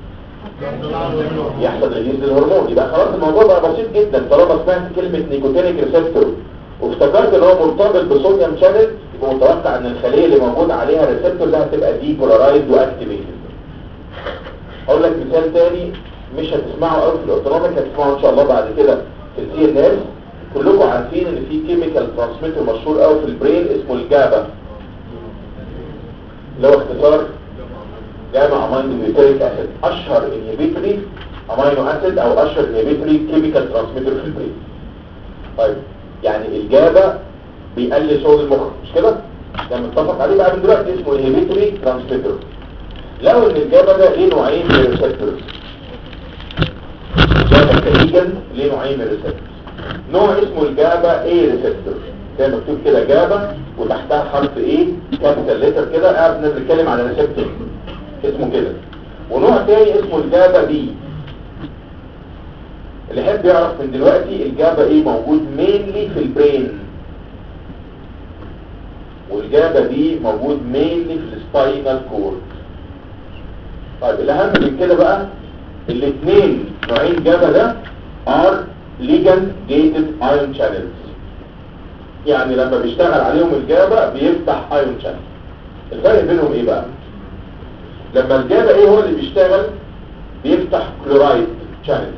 يحصل ريليز للهرمون يبقى خلاص الموضوع بقى بسيط جدا طالما سمعت كلمه نيكوتينيك ريسبتور وافتكرت ان هو مرتبط بصوديوم شانل يبقى متوقع ان الخليه اللي موجود عليها الريسبتور ده هتبقى دي بولارايزد واكتيفيتد اقول لك مثال تاني مش هتسمعه قوي في الاوتونوميك هتسمعه ان شاء الله بعد كده في السي ان اس كلكم عارفين ان في كيميكال ترانسميتر مشهور قوي في البرين اسمه الجابا اللي هو اختصار جامع امينو بيوتريك اسيد اشهر انهبيتوري امينو اسيد او اشهر انهبيتوري كيميكال ترانسميتر في البرين طيب يعني الجابا بيقلل شغل المخ مش كده ده متفق عليه بقى من دلوقتي اسمه انهبيتوري ترانسميتر لو ان الجابا ده ليه نوعين من الريسبتورز جابا كليجن ليه نوعين من الريسبتورز نوع اسمه الجابا اي ريسبتور زي ما مكتوب كده جابا وتحتها حرف ايه كابيتال ليتر كده قاعد بنتكلم على ريسبتور اسمه كده ونوع تاني اسمه الجابا بي اللي يحب يعرف من دلوقتي الجابا ايه موجود مينلي في البرين والجابا بي موجود مينلي في السباينال كورد طيب الاهم من كده بقى الاثنين نوعين جابا ده ار ليجن جيتد ايون شانلز يعني لما بيشتغل عليهم الجابا بيفتح ايون شانل الفرق بينهم ايه بقى لما الجابا ايه هو اللي بيشتغل بيفتح كلورايد شانل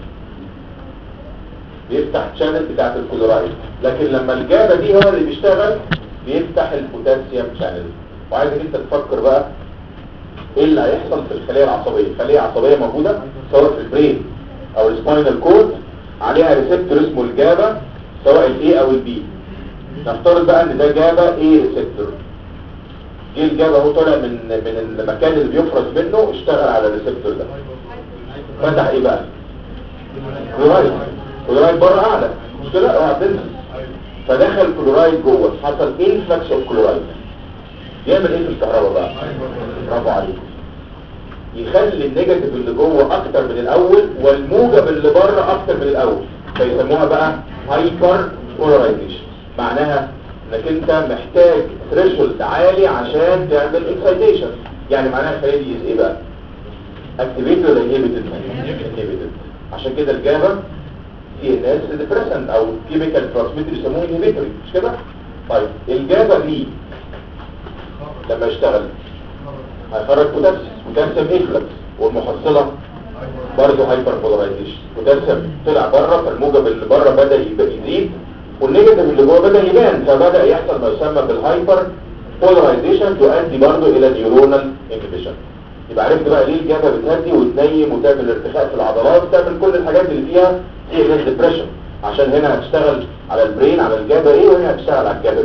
بيفتح شانل بتاعت الكلورايد لكن لما الجابا دي هو اللي بيشتغل بيفتح البوتاسيوم شانل وعايزك انت تفكر بقى ايه اللي هيحصل في الخليه العصبيه الخليه العصبيه موجوده سواء في البرين او السباينال كورد عليها ريسبتور اسمه الجابا سواء الاي او البي نفترض بقى ان ده جابا اي ريسبتور جه الجابا هو طالع من من المكان اللي بيفرز منه اشتغل على الريسبتور ده فتح ايه بقى كلورايد كلورايد بره اعلى مش كده اوعى تنسى فدخل كلورايد جوه حصل انفلكس اوف كلورايد يعمل ايه في الكهرباء بقى برافو عليكم يخلي النيجاتيف اللي جوه اكتر من الاول والموجب اللي بره اكتر من الاول فيسموها بقى هايبر بولاريزيشن معناها انك انت محتاج ثريشولد عالي عشان تعمل اكسايتيشن يعني معناها الخليه دي ايه بقى اكتيفيتد ولا انهبيتد انهبيتد عشان كده الجابا سي ان اس ديبريسنت او كيميكال ترانسميتر يسموه انهبيتوري مش كده طيب الجابا بي لما يشتغل هيخرج بوتاسيوم بوتاسيوم افلكس والمحصله برضه هايبر بولاريزيشن بوتاسيوم طلع بره فالموجب اللي بره بدا يبقى يزيد والنيجاتيف اللي جوه بدا يبان فبدا يحصل ما يسمى بالهايبر بولاريزيشن تؤدي برضه الى نيورونال انهبيشن يبقى عرفت بقى ليه الجبهه بتهدي وتنيم وتعمل ارتخاء في العضلات وتعمل كل الحاجات اللي فيها سي ان اس ديبريشن عشان هنا هتشتغل على البرين على الجبهه ايه وهنا هتشتغل على الجبهه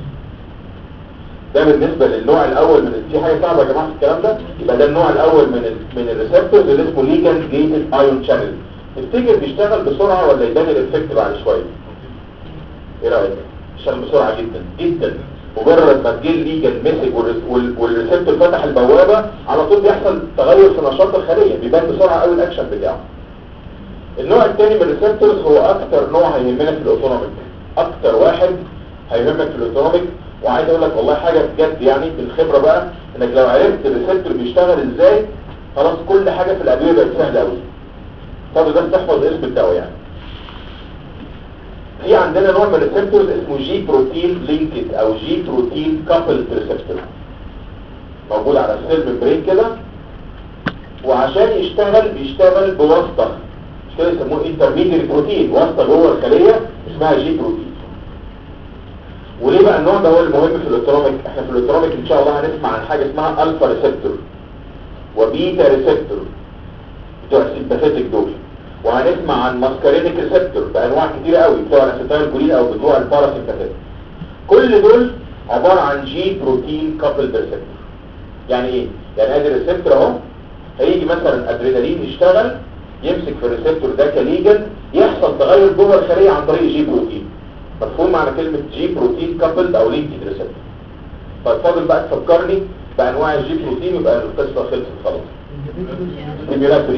ده بالنسبه للنوع الاول من في حاجه صعبه يا جماعه في الكلام ده يبقى ده النوع الاول من ال من الريسبتورز اللي اسمه ليجاند جيتد ايون شانل تفتكر بيشتغل بسرعه ولا يبان الافكت بعد شويه ايه رايك بيشتغل بسرعه جدا جدا مجرد ما تجي الليجاند مسك والرس- وال- والريسبتور فتح البوابه على طول بيحصل تغير في نشاط الخليه بيبان بسرعه قوي الاكشن بتاعه النوع الثاني من الريسبتورز هو اكتر نوع هيهمنا في الاوتونوميك اكتر واحد هيهمك في الاوتونوميك وعايز اقول لك والله حاجه بجد يعني بالخبره بقى انك لو عرفت الريسبتور بيشتغل ازاي خلاص كل حاجه في الادويه بقت سهله قوي فاضل بس تحفظ اسم الدواء يعني في عندنا نوع من الريسبتورز اسمه جي بروتين لينكد او جي بروتين كابل ريسبتور موجود على السيل ممبرين كده وعشان يشتغل بيشتغل بواسطه مش كده يسموه انترميديت بروتين واسطه جوه الخليه اسمها جي بروتين وليه بقى النوع ده هو المهم في الاوتونوميك احنا في الاوتونوميك ان شاء الله هنسمع عن حاجه اسمها الفا ريسبتور وبيتا ريسبتور بتوع السيمباثيتك دول وهنسمع عن ماسكارينيك ريسبتور بانواع كتير قوي بتوع الاسيتايل كولين او بتوع الباراسيمباثيتك كل دول عباره عن جي بروتين كابل ريسبتور يعني ايه يعني ادي الريسبتور اهو هيجي مثلا ادرينالين يشتغل يمسك في الريسبتور ده كليجن يحصل تغير جوه الخليه عن طريق جي بروتين مفهوم معنى كلمه جي بروتين كابل او لينكد ريسبتور طيب فاضل بقى تفكرني بانواع الجي بروتين يبقى القصه خلصت خلاص ستيميولاتوري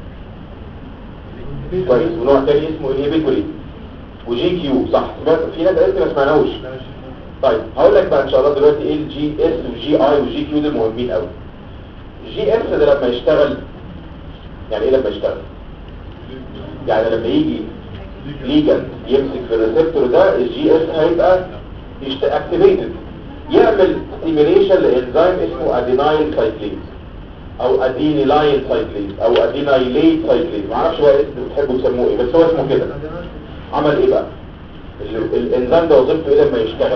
كويس ونوع تاني اسمه انهبيتوري وجي كيو صح سمعت في ناس قالت ما سمعناهوش طيب هقول لك بقى ان شاء الله دلوقتي ايه الجي اس وجي اي وجي كيو دول مهمين قوي جي اس ده لما يشتغل يعني ايه لما يشتغل يعني لما يجي ليجن يمسك في الريسبتور ده الجي اس هيبقى اكتيفيتد يعمل ستيميليشن لانزيم اسمه ادينايل سايكليز او ادينيلاين سايكليز او ادينايليت سايكليز ما اعرفش بقى انتوا بتحبوا تسموه ايه بس هو اسمه كده عمل ايه بقى ال- الانزيم ده وظيفته ايه لما يشتغل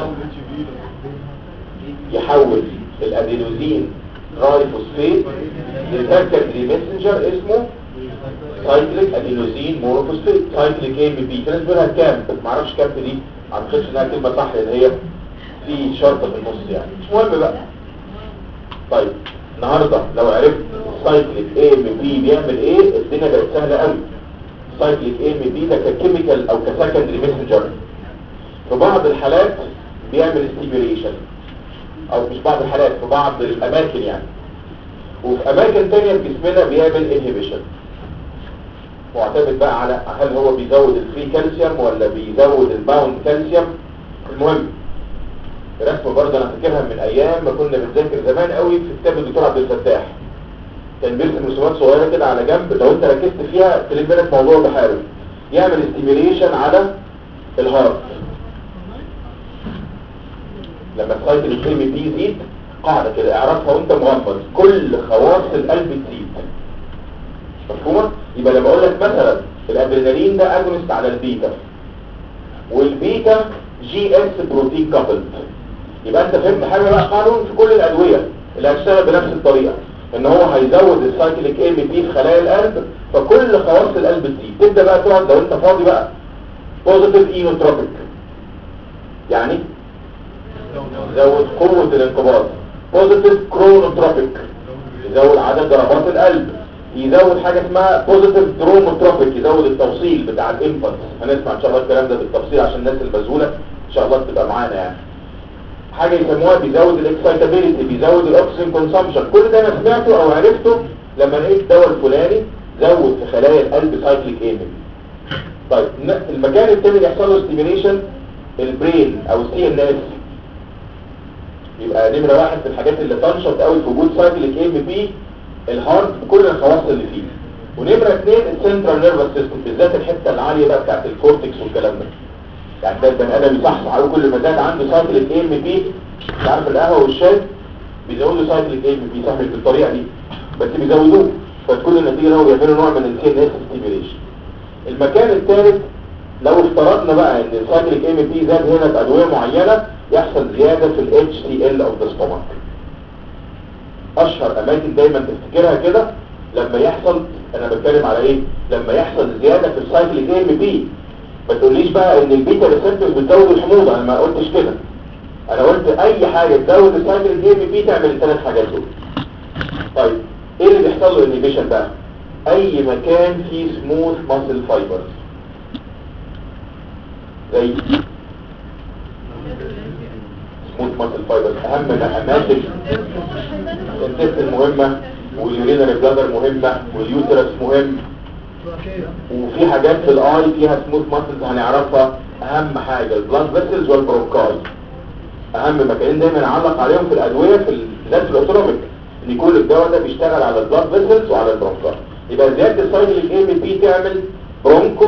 يحول الادينوزين رايفوسفيت لسكندري ميسنجر اسمه سايكليك ادينوزين مونوفوسفيت سايكليك ام بي في ناس بيقولها كام بس ما اعرفش كام دي ما اعتقدش انها كلمه صح لان هي في شرطه في النص يعني مش مهم بقى طيب النهارده لو عرفت سايكليك ام بي بيعمل ايه الدنيا بقت سهله قوي سايكليك ام بي ده ككيميكال او كسكندري ميسنجر في بعض الحالات بيعمل ستيميوليشن او مش بعض الحالات في بعض الاماكن يعني وفي اماكن تانية في جسمنا بيعمل انهبيشن معتمد بقى على هل هو بيزود الفري كالسيوم ولا بيزود الباوند كالسيوم المهم رسمه برضه انا فاكرها من ايام ما كنا بنذاكر زمان قوي في كتاب الدكتور عبد الفتاح كان بيرسم رسومات صغيره كده على جنب لو انت ركزت فيها تلاقي بالك موضوع بحاله يعمل ستيميوليشن على الهارت لما السايكل الام بي يزيد قاعده كده اعرفها وانت مغمض كل خواص القلب تزيد مفهومه يبقى لما اقول لك مثلا الادرينالين ده اجونست على البيتا والبيتا جي اس بروتين كابل يبقى انت فهمت حاجه بقى قانون في كل الادويه اللي هتشتغل بنفس الطريقه ان هو هيزود السايكليك ام بي في خلايا القلب فكل خواص القلب تزيد تبدا بقى تقعد لو انت فاضي بقى بوزيتيف اينوتروبيك يعني يزود قوه الانقباض بوزيتيف كرونوتروبيك يزود عدد ضربات القلب يزود حاجه اسمها بوزيتيف دروموتروبيك يزود التوصيل بتاع الانفانت هنسمع ان شاء الله الكلام ده بالتفصيل عشان الناس المذهوله ان شاء الله تبقى معانا يعني حاجه يسموها بيزود الاكسايتابيلتي بيزود الاكسجين كونسامشن كل ده انا سمعته او عرفته لما لقيت الدواء الفلاني زود في خلايا القلب سايكليك ايمن طيب ن- المكان التاني اللي يحصل له ستيميليشن البرين او السي ان اس يبقى نمره واحد في الحاجات اللي تنشط قوي في وجود سايكليك ام بي الهارت بكل الخواص اللي فيه ونمره اثنين السنترال نيرفس سيستم بالذات الحته العاليه بقى بتاعت الكورتكس والكلام ده يعني ده البني ادم يصحصح على كل ما زاد عنده سايكل الاي ام بي مش عارف القهوه والشاي بيزودوا سايكل الاي ام بي صح مش بالطريقه دي بس بيزودوه فتكون النتيجه ان هو بيعملوا نوع من السي ان اس ستيميوليشن المكان الثالث لو افترضنا بقى ان السايكل ام بي زاد هنا بادويه معينه يحصل زياده في الاتش سي ال اوف ذا ستومك اشهر اماكن دايما تفتكرها كده لما يحصل انا بتكلم على ايه لما يحصل زياده في السايكل ام بي ما تقوليش بقى ان البيتا ريسبتورز بتزود الحموضه انا ما قلتش كده انا قلت اي حاجه تزود السايكل ام بي تعمل الثلاث حاجات دول طيب ايه اللي بيحصل له انهبيشن بقى اي مكان فيه سموث ماسل فايبرز زي سموث ماسل فايبرز اهم اماكن الانتست المهمه واليورينري بلادر مهمه واليوترس مهم وفي حاجات في الاي فيها سموث ماسلز هنعرفها اهم حاجه البلاد فيسلز والبرونكاي اهم مكانين دايما نعلق عليهم في الادويه في بالذات في الاوتوميك ان يكون الدواء ده بيشتغل على البلاد فيسلز وعلى البرونكاي يبقى زياده السايكل اي بي تعمل برونكو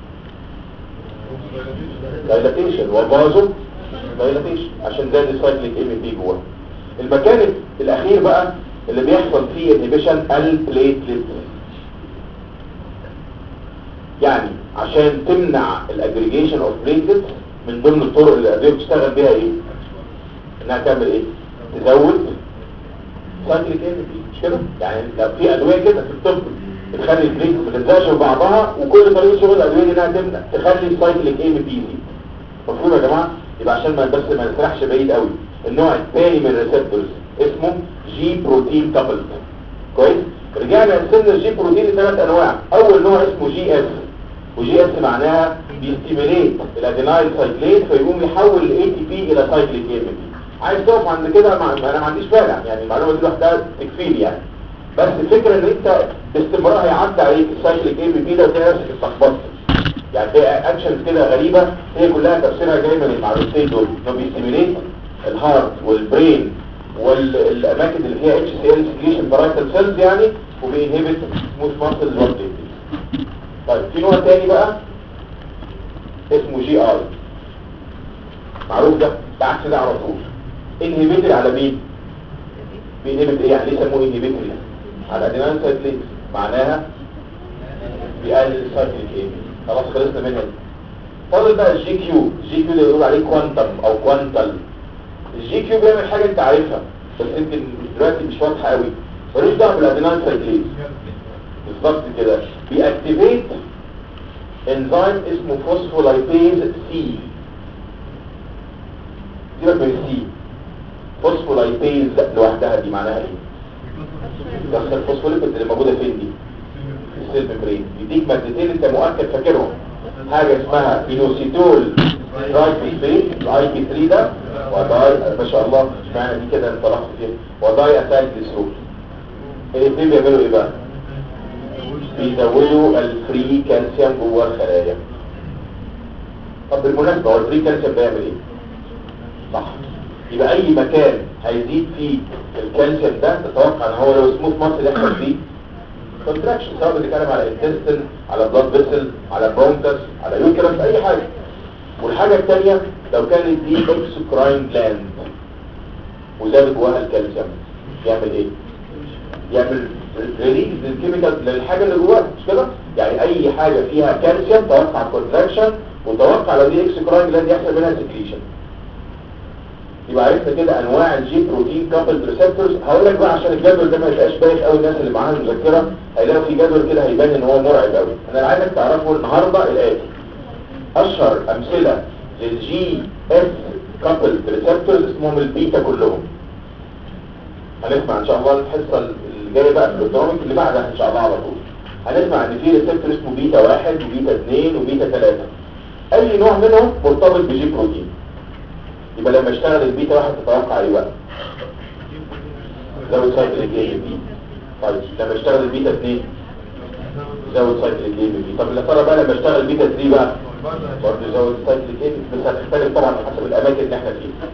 دايلاتيشن وبازو دايلاتيشن عشان زاد السايكل اي بي جوه المكان الاخير بقى اللي بيحصل فيه انهبيشن البليتلت يعني عشان تمنع الاجريجيشن اوف بليتلت من ضمن الطرق اللي الادويه بتشتغل بيها ايه انها تعمل ايه تزود سايكل اي بي مش كده يعني لو في ادويه كده في الطب بتخلي البليت ما تلزقش في بعضها وكل طريقه شغل الادويه دي انها تمنع تخلي السايكل اي بي يزيد مفهوم يا جماعه يبقى عشان ما بس ما نسرحش بعيد قوي النوع الثاني من الريسبتورز اسمه جي بروتين كابلد كويس رجعنا قسمنا الجي بروتين لثلاث انواع اول نوع اسمه جي اس وجي اس معناها بيستيميليت الادينايل سايكليت فيقوم يحول الاي تي بي الى سايكليك اي بي عايز تقف عند كده مع... انا ما عنديش مانع يعني المعلومه دي لوحدها تكفيني يعني بس الفكره ان انت باستمرار هيعدي عليك السايكليك اي بي بي ده وتلاقي نفسك اتلخبطت يعني في اكشنز كده غريبه هي كلها تفسيرها جاي من المعلومتين دول انه بيستيميليت الهارت والبرين والاماكن اللي فيها اتش سي ال سكريشن بارايتال سيلز يعني وبينهبت سموث ماسلز والبليتلز طيب في نوع تاني بقى اسمه جي اي معروف ده ده عكس ده على طول انهبيتد على مين بينهبت ايه يعني ليه سموه انهبيتد على ادينال سايكليت معناها بيقلل السايكليك ايه خلاص خلصنا منها دي فاضل بقى الجي كيو الجي كيو اللي يقول عليه كوانتم او كوانتل الجي كيو بيعمل حاجه انت عارفها بس يمكن دلوقتي مش واضحه قوي ملوش دعوه بالادينال سايكليت بالظبط كده بيأكتيفيت انزيم اسمه فوسفولايبيز سي سيبك من السي فوسفولايبيز لوحدها دي معناها ايه؟ بس الفوسفوليبيد اللي موجوده فين دي؟ في السيل ميمبرين يديك مادتين انت مؤكد فاكرهم حاجه اسمها فينوسيتول دراي فيسفيت الاي بي 3 ده وداي ما شاء الله اشمعنى دي كده انطلقت فيها وداي اسايد جليسرول الاثنين بيعملوا ايه بقى؟ بيزودوا الفري كالسيوم جوه الخلايا طب بالمناسبة هو الفري كالسيوم بيعمل ايه؟ صح يبقى اي مكان هيزيد فيه الكالسيوم ده تتوقع ان هو لو سموث ماسل يحصل فيه كونتراكشن سواء بنتكلم على انتستين على بلاد فيسل على برونكس على يوكرس اي حاجه والحاجه الثانيه لو كانت دي اكسكراين جلاند وزاد جواها الكالسيوم يعمل ايه؟ يعمل ريليز للكيميكال للحاجه اللي جواها مش كده يعني اي حاجه فيها كالسيوم توقع كونتراكشن وتوقع لو دي اكسكراين جلاند يحصل منها سكريشن يبقى عرفنا كده انواع الجي بروتين كابل ريسبتورز هقول لك بقى عشان الجدول ده ما يبقاش باين قوي الناس اللي معاها المذكره هيلاقوا في جدول كده هيبان ان هو مرعب قوي انا اللي عايزك تعرفه النهارده الاتي اشهر امثله للجي اس كابل ريسبتورز اسمهم البيتا كلهم هنسمع ان شاء الله الحصه اللي جايه بقى في الاوتوميك اللي بعدها ان شاء الله على طول هنسمع ان في ريسبتور اسمه بيتا واحد وبيتا اثنين وبيتا ثلاثة اي نوع منهم مرتبط بجي بروتين يبقى لما اشتغل البيتا واحد تتوقع ايه بقى زود سايكل الجي بي طيب لما اشتغل البيتا اثنين زود سايكل الجي بي طب اللي ترى بقى لما اشتغل البيتا 3 بقى برضه زود سايكل الجي بي بس هتختلف طبعا حسب الاماكن اللي احنا فيها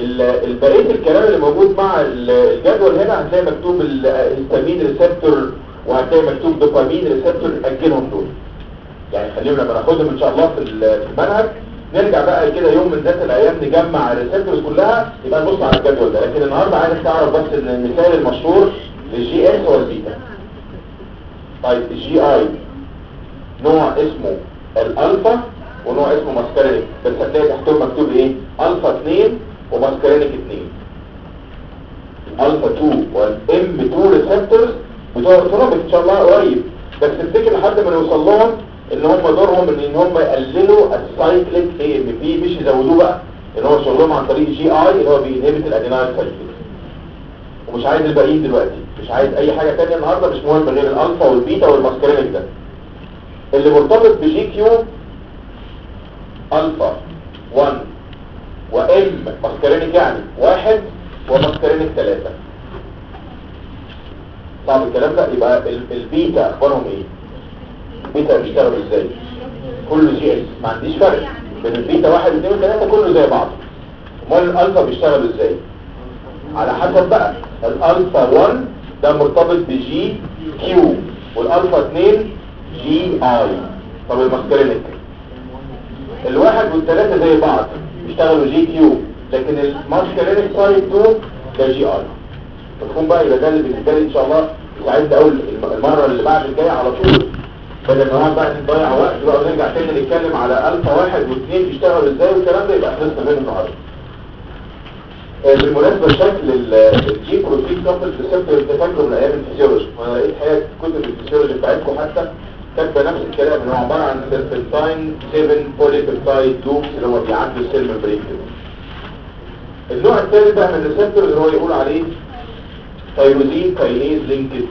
البقيه الكلام اللي موجود مع الجدول هنا هتلاقي مكتوب الهستامين ريسبتور وهتلاقي مكتوب دوبامين ريسبتور اجلهم دول يعني خلينا لما ناخدهم ان شاء الله في ال- في المنهج نرجع بقى كده يوم من ذات الايام نجمع الريسبتورز كلها يبقى نبص على الجدول ده لكن النهارده عايزك تعرف بس ان المثال المشهور للجي اس هو البيتا طيب الجي اي نوع اسمه الالفا ونوع اسمه ماسكارينيك بس هتلاقي تحتهم مكتوب ايه الفا 2 وماسكارينيك 2 الالفا 2 والام 2 ريسبتورز بتوع الترابط ان شاء الله قريب بس تفتكر لحد ما نوصل لهم ان هم دورهم ان ان هم يقللوا السايكليك اي ام بي مش يزودوه بقى ان هو شغلهم عن طريق جي اي اللي هو بينهبت الادينايل سايكليك ومش عايز الباقيين دلوقتي مش عايز اي حاجه ثانيه النهارده مش مهم غير الالفا والبيتا والماسكارينيك ده اللي مرتبط بجي كيو الفا 1 وام ماسكارينيك يعني واحد وماسكارينيك ثلاثة طب الكلام ده يبقى ال- البيتا اخبارهم ايه البيتا بيشتغلوا ازاي كله جي اس ما عنديش فرق بين البيتا واحد واثنين وثلاثة كله زي بعض امال الالفا بيشتغلوا ازاي على حسب بقى الالفا 1 ده مرتبط بجي كيو والالفا 2 جي اي طب الماسكارينيك الواحد والثلاثة زي بعض بيشتغلوا جي كيو لكن الماسكارينيك سايد 2 ده جي اي مفهوم بقى يبقى ده اللي بالنسبه لي ان شاء الله يساعدني اقول الم- المره اللي بعد الجايه على طول بدل ما نقعد بقى نضيع وقت بقى ونرجع تاني نتكلم على الفا واحد واثنين بيشتغلوا ازاي والكلام ده يبقى خلصنا منه النهارده آه، بالمناسبة شكل ال- الجي بروتين كابل ريسبتور انت فاكره من ايام الفسيولوجي وانا لقيت حاجات كتب الفسيولوجي بتاعتكم حتى كاتبه نفس الكلام ان هو عباره عن سيربنتاين 7 بوليبيبتايد لوبس اللي هو بيعدي السيل ممبرين كده النوع الثالث بقى من الريسبتور اللي هو يقول عليه تايروزين كاينيز لينكد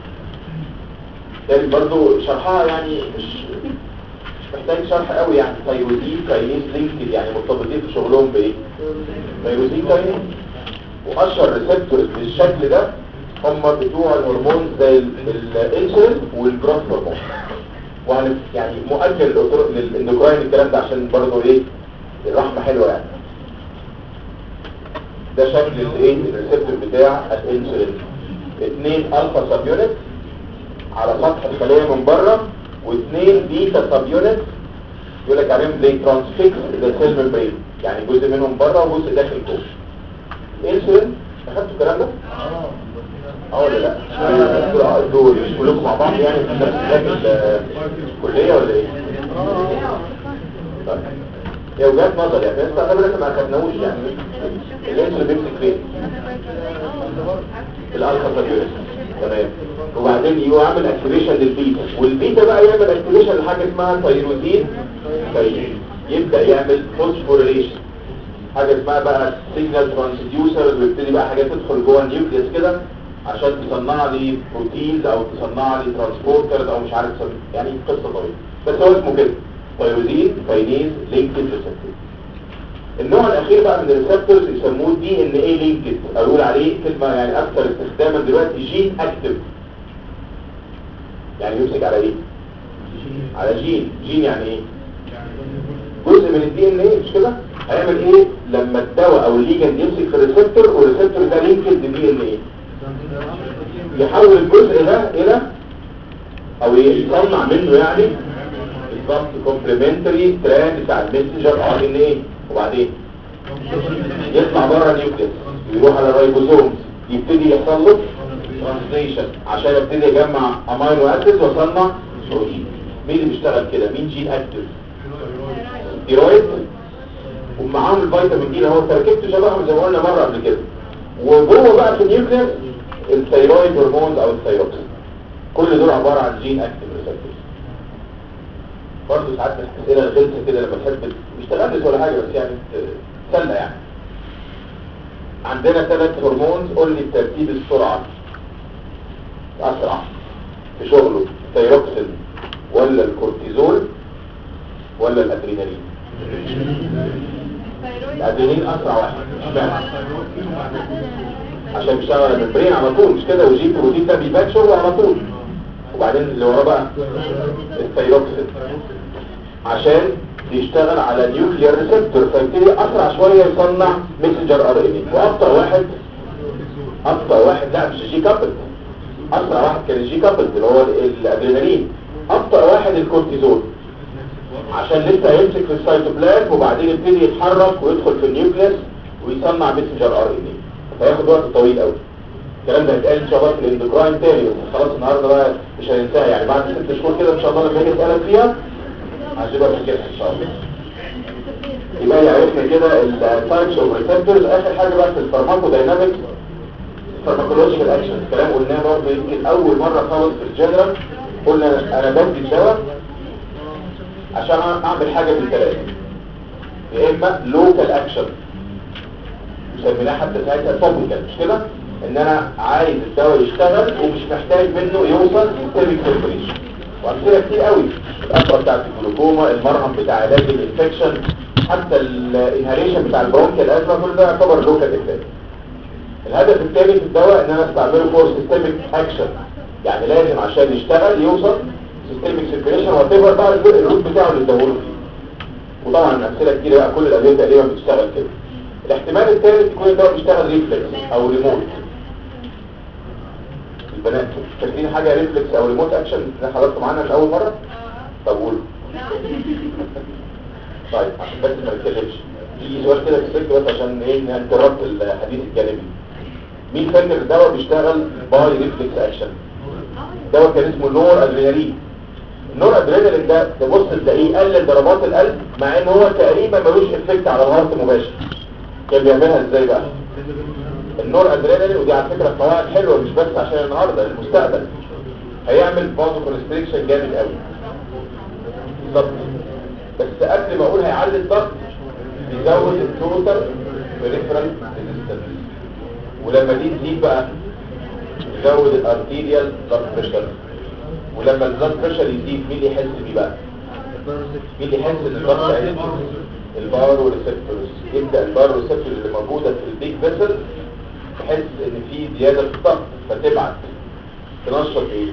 يعني برضو شرحها يعني مش مش محتاج شرح قوي يعني تايروزين كاينيز لينكد يعني مرتبطين في شغلهم بايه تايروزين كاينيز واشهر ريسبتورز بالشكل ده هم بتوع الهرمون زي ال- الانسولين والجروث هرمون وهن يعني مؤجل للأوتور- للاندوكراين الكلام ده عشان برضه ايه الرحمه حلوه يعني ده شكل الايه الريسبتور بتاع الانسولين اثنين الفا سب يونت على سطح الخليه من بره واثنين بيتا سب يونت يقول لك عليهم زي ترانسفيكس ذا سيل ممبرين يعني جزء منهم بره وجزء داخل جوه الانسولين اخدتوا الكلام ده؟ اه ولا لا؟ اه دول مش كلكم مع بعض يعني في نفس ال- الكليه ولا ايه؟ طيب. هي وجهات نظر يعني بس اعتبر لسه ما اخدناهوش يعني الانسولين بيمسك فين؟ الالفا سابيولس تمام وبعدين يعمل اكتيفيشن للبيتا والبيتا بقى يعمل اكتيفيشن لحاجه اسمها تايروزين كاينيز يبدا يعمل فوسفوريليشن حاجه اسمها بقى سيجنال ترانسديوسرز ويبتدي بقى حاجات تدخل جوه النيوكليوس كده عشان تصنع لي بروتينز او تصنع لي ترانسبورترز او مش عارف تصنع يعني قصه طويله بس هو اسمه كده تايروزين كاينيز لينكد ريسبتور النوع الاخير بقى من الريسبتورز يسموه دي ان اي لينكد او يقول عليه كلمه يعني اكثر استخداما دلوقتي جين اكتف يعني يمسك على ايه على جين جين يعني ايه جزء من الدي ان ايه مش كده هيعمل ايه لما الدواء او الليجند يمسك في الريسبتور والريسبتور ده لينكد بالدي ان ايه يحول الجزء ده الى او يصنع منه يعني بالظبط كومبلمنتري ستراند بتاع المسنجر ار ان ايه وبعدين يطلع بره النيوكليس يروح على الرايبوزوم يبتدي يحصل له ترانسليشن عشان يبتدي يجمع امينو اسيد واصنع بروتين مين اللي بيشتغل كده مين جين اكتف ستيرويد ومعاهم الفيتامين دي اللي هو تركيبته شبههم زي ما قلنا مره قبل كده وجوه بقى في النيوكليس الثيرويد هرمونز او الثيروكسين كل دول عباره عن جين اكتف ريسبتورز برضه ساعات من الاسئله الغلسه كده لما تحب مش تغلس ولا حاجه بس يعني تسلى يعني عندنا ثلاث هرمونز قول لي الترتيب السرعه اسرع في شغله الثيروكسين ولا الكورتيزول ولا الادرينالين الادرينالين اسرع واحد اشمعنى عشان بيشتغل على الممبرين على طول مش كده ويجيب بروتين ده بيبان شغله على طول وبعدين اللي وراه بقى الثيروكسين عشان يشتغل على نيوكليير ريسبتور فيبتدي اسرع شويه يصنع ميسنجر ار ان اي واكتر واحد اكتر واحد لا مش جي كابل اسرع واحد كان الجي كابل اللي هو الادرينالين ابطا واحد الكورتيزون عشان لسه هيمسك في السيتوبلازم وبعدين يبتدي يتحرك ويدخل في النيوكليس ويصنع ميسنجر ار ان اي هياخد وقت طويل قوي الكلام ده هيتقال ان شاء الله في الاندوكراين تاني بس خلاص النهارده بقى مش هننساها يعني بعد ست شهور كده ان شاء الله لما يجي يسالك فيها هتبقى فاكرها ان شاء الله يبقى عرفنا كده التايبس اوف ريسبتورز اخر حاجه بقى في الفارماكو داينامكس فارماكولوجيكال اكشن الكلام قلناه برضه يمكن اول مره خالص في الجنرال قلنا انا بدي الدواء عشان اعمل حاجه من ثلاثه يا اما لوكال اكشن سميناه حتى ساعتها توبيكال مش كده ان انا عايز الدواء يشتغل ومش محتاج منه يوصل سيستميك سيركيليشن وامثله كتير قوي القطره بتاعت الجلوكوما المرهم بتاع علاج الانفكشن حتى الانهاليشن بتاع البرونكيال ازمه كل ده يعتبر لوكال افكت الهدف الثاني في الدواء ان انا استعمله فور سيستميك اكشن يعني لازم عشان يشتغل يوصل سيستميك سيركيليشن وات بقى الروت بتاعه اللي اداهوله فيه وطبعا امثله كتير بقى كل الادويه تقريبا بتشتغل كده الاحتمال الثالث يكون الدواء بيشتغل ريفلكس او ريموت البنات فاكرين حاجه ريفلكس او ريموت اكشن اللي حضرتوا معانا من اول مره طب قولوا طيب عشان بس ما نتكلمش في سؤال كده في السلك بس عشان ايه ننتربط الحديث الجانبي مين فاكر الدواء بيشتغل باي ريفلكس اكشن دواء كان اسمه نور ادرينالين النور ادرينالين ده تبص تلاقيه قلل ضربات القلب مع ان هو تقريبا ملوش افكت على الهارت مباشر كان بيعملها ازاي بقى النور ادرينالين ودي على فكره قواعد حلوه مش بس عشان النهارده للمستقبل هيعمل فازو كونستريكشن جامد قوي بالظبط بس قبل ما اقول هيعلي الضغط بيزود التوتال بريفرال ريزيستنس ولما دي تزيد بقى يزود الارتيريال بلاد بريشر ولما البلاد بريشر يزيد مين اللي يحس بيه بقى مين اللي يحس ان الضغط هيزيد البارو ريسبتورز يبدا البارو ريسبتورز اللي موجوده في البيج فيسل تحس ان في زياده في الضغط فتبعت تنشط ايه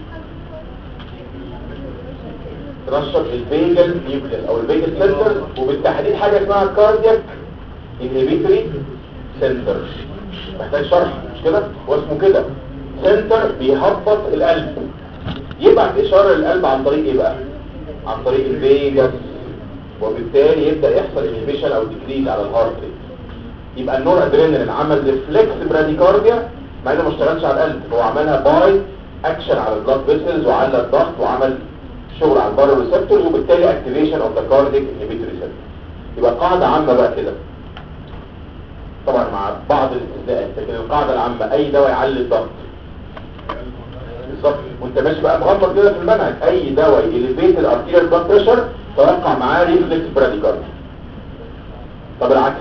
تنشط الفيجل نيوكليس او الفيجل سنتر وبالتحديد حاجه اسمها كاردياك انهبيتوري سنتر محتاج شرح مش كده هو اسمه كده سنتر بيهبط القلب يبعت اشاره للقلب عن طريق ايه بقى عن طريق الفيجاس وبالتالي يبدا يحصل انهبيشن او ديكريز على الهارت ريت يبقى النور ادرينالين عمل ريفلكس براديكارديا مع انه ما اشتغلش على القلب هو عملها باي اكشن على البلاد فيسلز وعلى الضغط وعمل شغل على البارو ريسبتورز وبالتالي اكتيفيشن اوف ذا كارديك انهبيتوري ريسبتور يبقى قاعده عامه بقى كده طبعا مع بعض الاستثناءات لكن القاعده العامه اي دواء يعلي الضغط بالظبط وانت ماشي بقى مغمض كده في المنهج اي دواء يليفيت الارتيريال بلاد بريشر توقع معاه ريفلكس براديكارديا طب العكس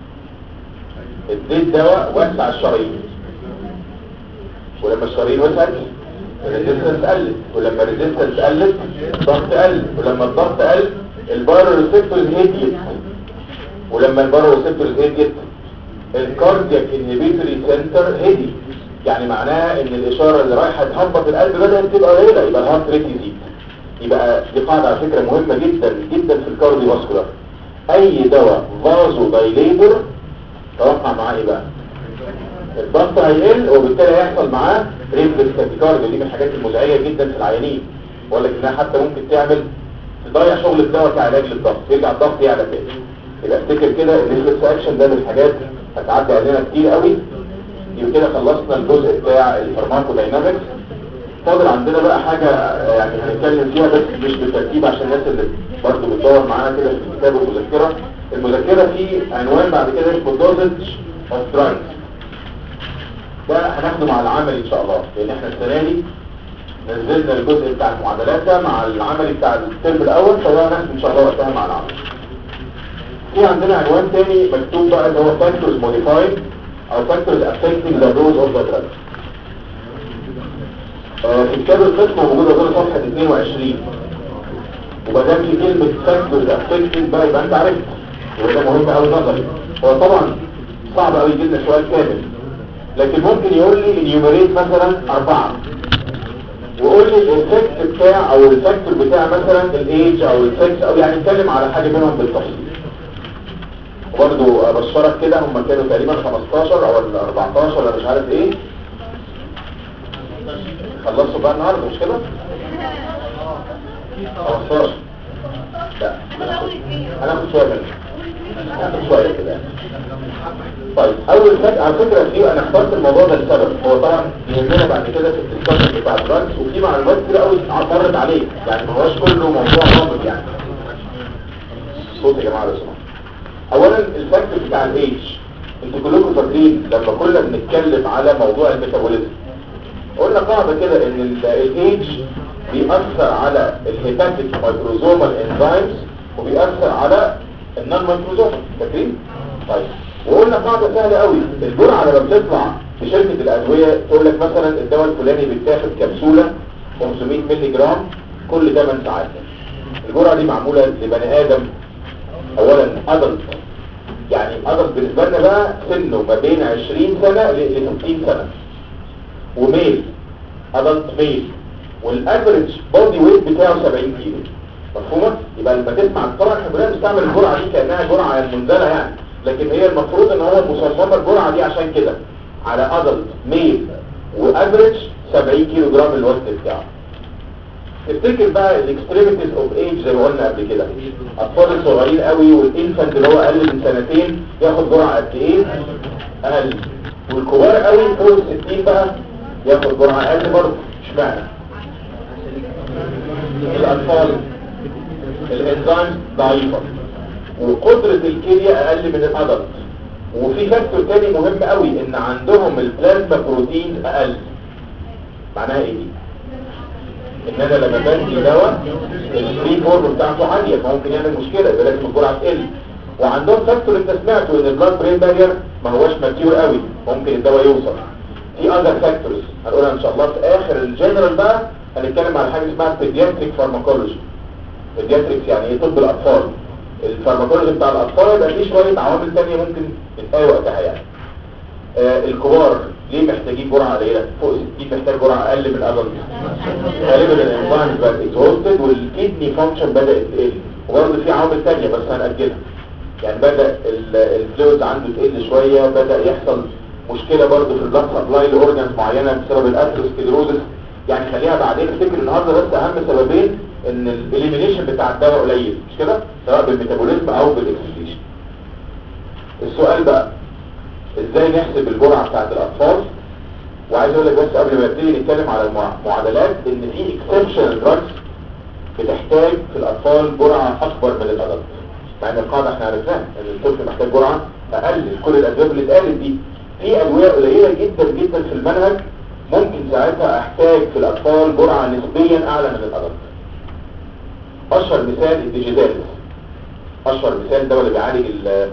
اديت دواء وسع الشرايين ولما الشرايين وسعت الريزيستنس قلت ولما الريزيستنس قلت الضغط قل ولما الضغط قل البارو ريسبتورز هديت ولما البارو ريسبتورز هديت الكاردياك انهبيتوري سنتر هدي يعني معناها ان الاشاره اللي رايحه تهبط القلب بدات تبقى قليله يبقى الهارت ريت يزيد يبقى دي قاعده على فكره مهمه جدا جدا في الكارديو فاسكولار اي دواء فازو دايليتور توقع معاه ايه بقى الضغط هيقل وبالتالي هيحصل معاه ريفلكس تاكيكارديا دي من الحاجات المزعجه جدا في العيانين بقول لك انها حتى ممكن تعمل تضيع شغل الدواء كعلاج للضغط يرجع الضغط يعلى تاني يبقى افتكر كده الريفلكس اكشن ده من الحاجات هتعدي علينا كتير قوي يبقى كده خلصنا الجزء بتاع الفارماكو داينامكس فاضل عندنا بقى حاجة يعني هنتكلم فيها بس مش بالترتيب عشان الناس اللي برضه بتدور معانا كده في الكتاب والمذكرة المذكرة في عنوان بعد كده اسمه dosage of drugs ده هناخده مع العمل ان شاء الله لان احنا السنة دي نزلنا الجزء بتاع المعادلات ده مع العمل بتاع الترم الاول فده هناخده ان شاء الله وقتها مع العمل في عندنا عنوان تاني مكتوب بقى اللي هو factors modified او factors affecting the dose of the drug آه، في كتاب القسم موجودة دول صفحة 22 وبدام في كلمة factors affecting بقى يبقى انت عرفت يبقى ده مهم قوي نظري هو طبعا صعب قوي جدا سؤال كامل لكن ممكن يقول لي enumerate مثلا أربعة وقول لي الافكت بتاع او الفاكتور بتاع مثلا الايج او السكس او يعني نتكلم على حاجة منهم بالتفصيل وبرضو ابشرك كده هم كانوا تقريبا 15 او ال 14 ولا مش عارف ايه خلصوا بقى النهارده مش كده 15 لا هناخد شويه منه هناخد شويه كده طيب اول فكره على فكره في انا اخترت الموضوع ده لسبب هو طبعا يهمنا بعد كده في الدسكشن بتاع الدراجز وفي معلومات كتير قوي عبرت عليه يعني ما هوش كله موضوع غامض يعني صوت يا جماعه لو سمحتوا اولا الفاكتور بتاع الايج انتوا كلكم فاكرين لما كنا بنتكلم على موضوع الميتابوليزم قلنا قاعده كده ان الايج بيأثر على الهيباتيك مايكروزومال انزيمز وبيأثر على النون مايكروزومال فاكرين؟ طيب وقلنا قاعده سهله قوي الجرعه لما بتطلع في شركه الادويه تقول لك مثلا الدواء الفلاني بيتاخد كبسوله 500 مللي جرام كل 8 ساعات الجرعه دي معموله لبني ادم اولا ادلت يعني ادلت بالنسبه لنا بقى سنه ما بين 20 سنه ل 60 سنه وميل ادلت ميل والافريج بودي ويت بتاعه 70 كيلو مفهومه يبقى لما تسمع طبعا احنا كلنا بنستعمل الجرعه دي كانها جرعه منزله يعني لكن هي المفروض ان هو مصممه الجرعه دي عشان كده على ادلت ميل وافريج 70 كيلو جرام الوزن بتاعه تفتكر بقى الاكستريميتيز اوف ايج زي ما قلنا قبل كده اطفال الصغيرين قوي والانفانت اللي هو اقل من سنتين ياخد جرعه قد ايه اقل والكبار قوي فوق ال 60 بقى ياخد جرعه اقل برضه اشمعنى الاطفال الانزيم ضعيفه وقدره الكليه اقل من الادلت وفي فاكتور تاني مهم قوي ان عندهم البلازما بروتين اقل معناها ايه دي ان انا لما بدي دواء الفري فورم بتاعته عاليه فممكن يعمل مشكله يبقى لازم الجرعه تقل وعندهم فاكتور انت سمعته ان البلاد برين بارير ما هوش ماتيور قوي ممكن الدواء يوصل في اذر فاكتورز هنقولها ان شاء الله في اخر الجنرال بقى هنتكلم على حاجه اسمها بيدياتريك فارماكولوجي بيدياتريكس يعني ايه طب الاطفال الفارماكولوجي بتاع الاطفال يبقى فيه شويه عوامل ثانيه ممكن تتقاي وقتها يعني آه الكبار ليه محتاجين جرعه قليله فوق 60 محتاج جرعه اقل من الادلت غالبا الانزيمز بقت اكزوستد والكدني فانكشن بدات تقل وبرضه في عوامل ثانيه بس هنأجلها يعني بدا الفلويد عنده تقل شويه بدا يحصل مشكله برضه في البلاد سبلاي لاورجنز معينه بسبب الاثيروسكليروزس يعني خليها بعدين افتكر النهارده بس اهم سببين ان الاليمينيشن بتاع الدواء قليل مش كده سواء بالميتابوليزم او بالاكسكريشن السؤال بقى ازاي نحسب الجرعه بتاعت الاطفال وعايز اقول لك بس قبل ما نبتدي نتكلم على المعادلات ان في اكسبشنال دراجز بتحتاج في الاطفال جرعه اكبر من الادلت مع ان القاعده احنا عرفناها ان الطفل محتاج جرعه اقل كل الاسباب اللي اتقالت دي في ادويه قليله جدا جدا في المنهج ممكن ساعتها احتاج في الاطفال جرعه نسبيا اعلى من الادلت اشهر مثال الديجيتال اشهر مثال ده اللي بيعالج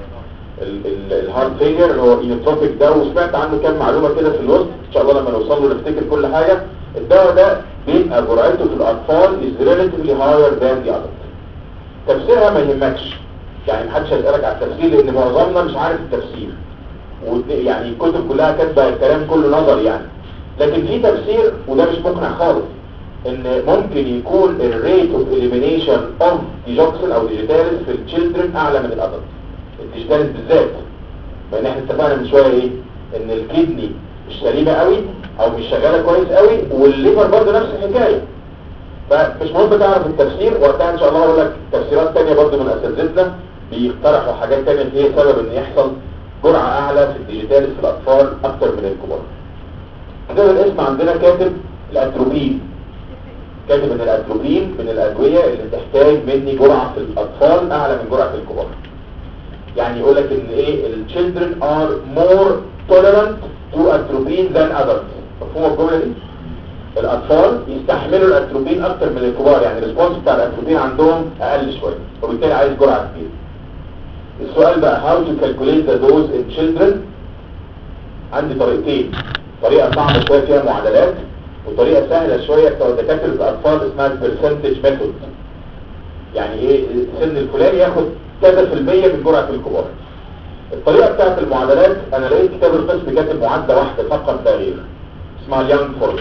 الهارد فيلير اللي هو اينوتروبيك ده وسمعت عنه كام معلومه كده في الوسط ان شاء الله لما نوصل له نفتكر كل حاجه الدواء ده بيبقى جرعته في الاطفال is relatively higher than the adult تفسيرها ما يهمكش يعني محدش هيسالك على التفسير لان معظمنا مش عارف التفسير يعني الكتب كلها كاتبه الكلام كله نظري يعني لكن في تفسير وده مش مقنع خالص ان ممكن يكون الريت اوف اليمينيشن اوف ديجوكسين او ديجيتاليس في التشيلدرن اعلى من الادلت الديجيتاليس بالذات لان احنا اتفقنا من شويه ايه ان الكدني مش سليمه قوي او مش شغاله كويس قوي والليفر برضه نفس الحكايه فمش مهم تعرف التفسير وقتها ان شاء الله هقول لك تفسيرات ثانيه برضه من اساتذتنا بيقترحوا حاجات ثانيه هي سبب ان يحصل جرعه اعلى في الديجيتاليس في الاطفال اكتر من الكبار ده الاسم عندنا كاتب الاتروبين كاتب ان الاتروبين من الادويه اللي تحتاج مني جرعه في الاطفال اعلى من جرعه الكبار يعني يقول لك ان ايه ال children are more tolerant to atropine than adults مفهوم الجمله دي الاطفال يستحملوا الاتروبين اكتر من الكبار يعني الريسبونس بتاع الاتروبين عندهم اقل شويه وبالتالي عايز جرعه كبيره السؤال بقى how to calculate the dose in children عندي طريقتين طريقه صعبه شويه فيها معادلات وطريقه سهله شويه بتوع دكاتره الاطفال اسمها البرسنتج ميثود يعني ايه السن الفلاني ياخد كذا في المية من جرعه الكبار الطريقه بتاعت المعادلات انا لقيت كتاب القسم كاتب معادله واحده فقط لا غير اسمها اليانج فورمولا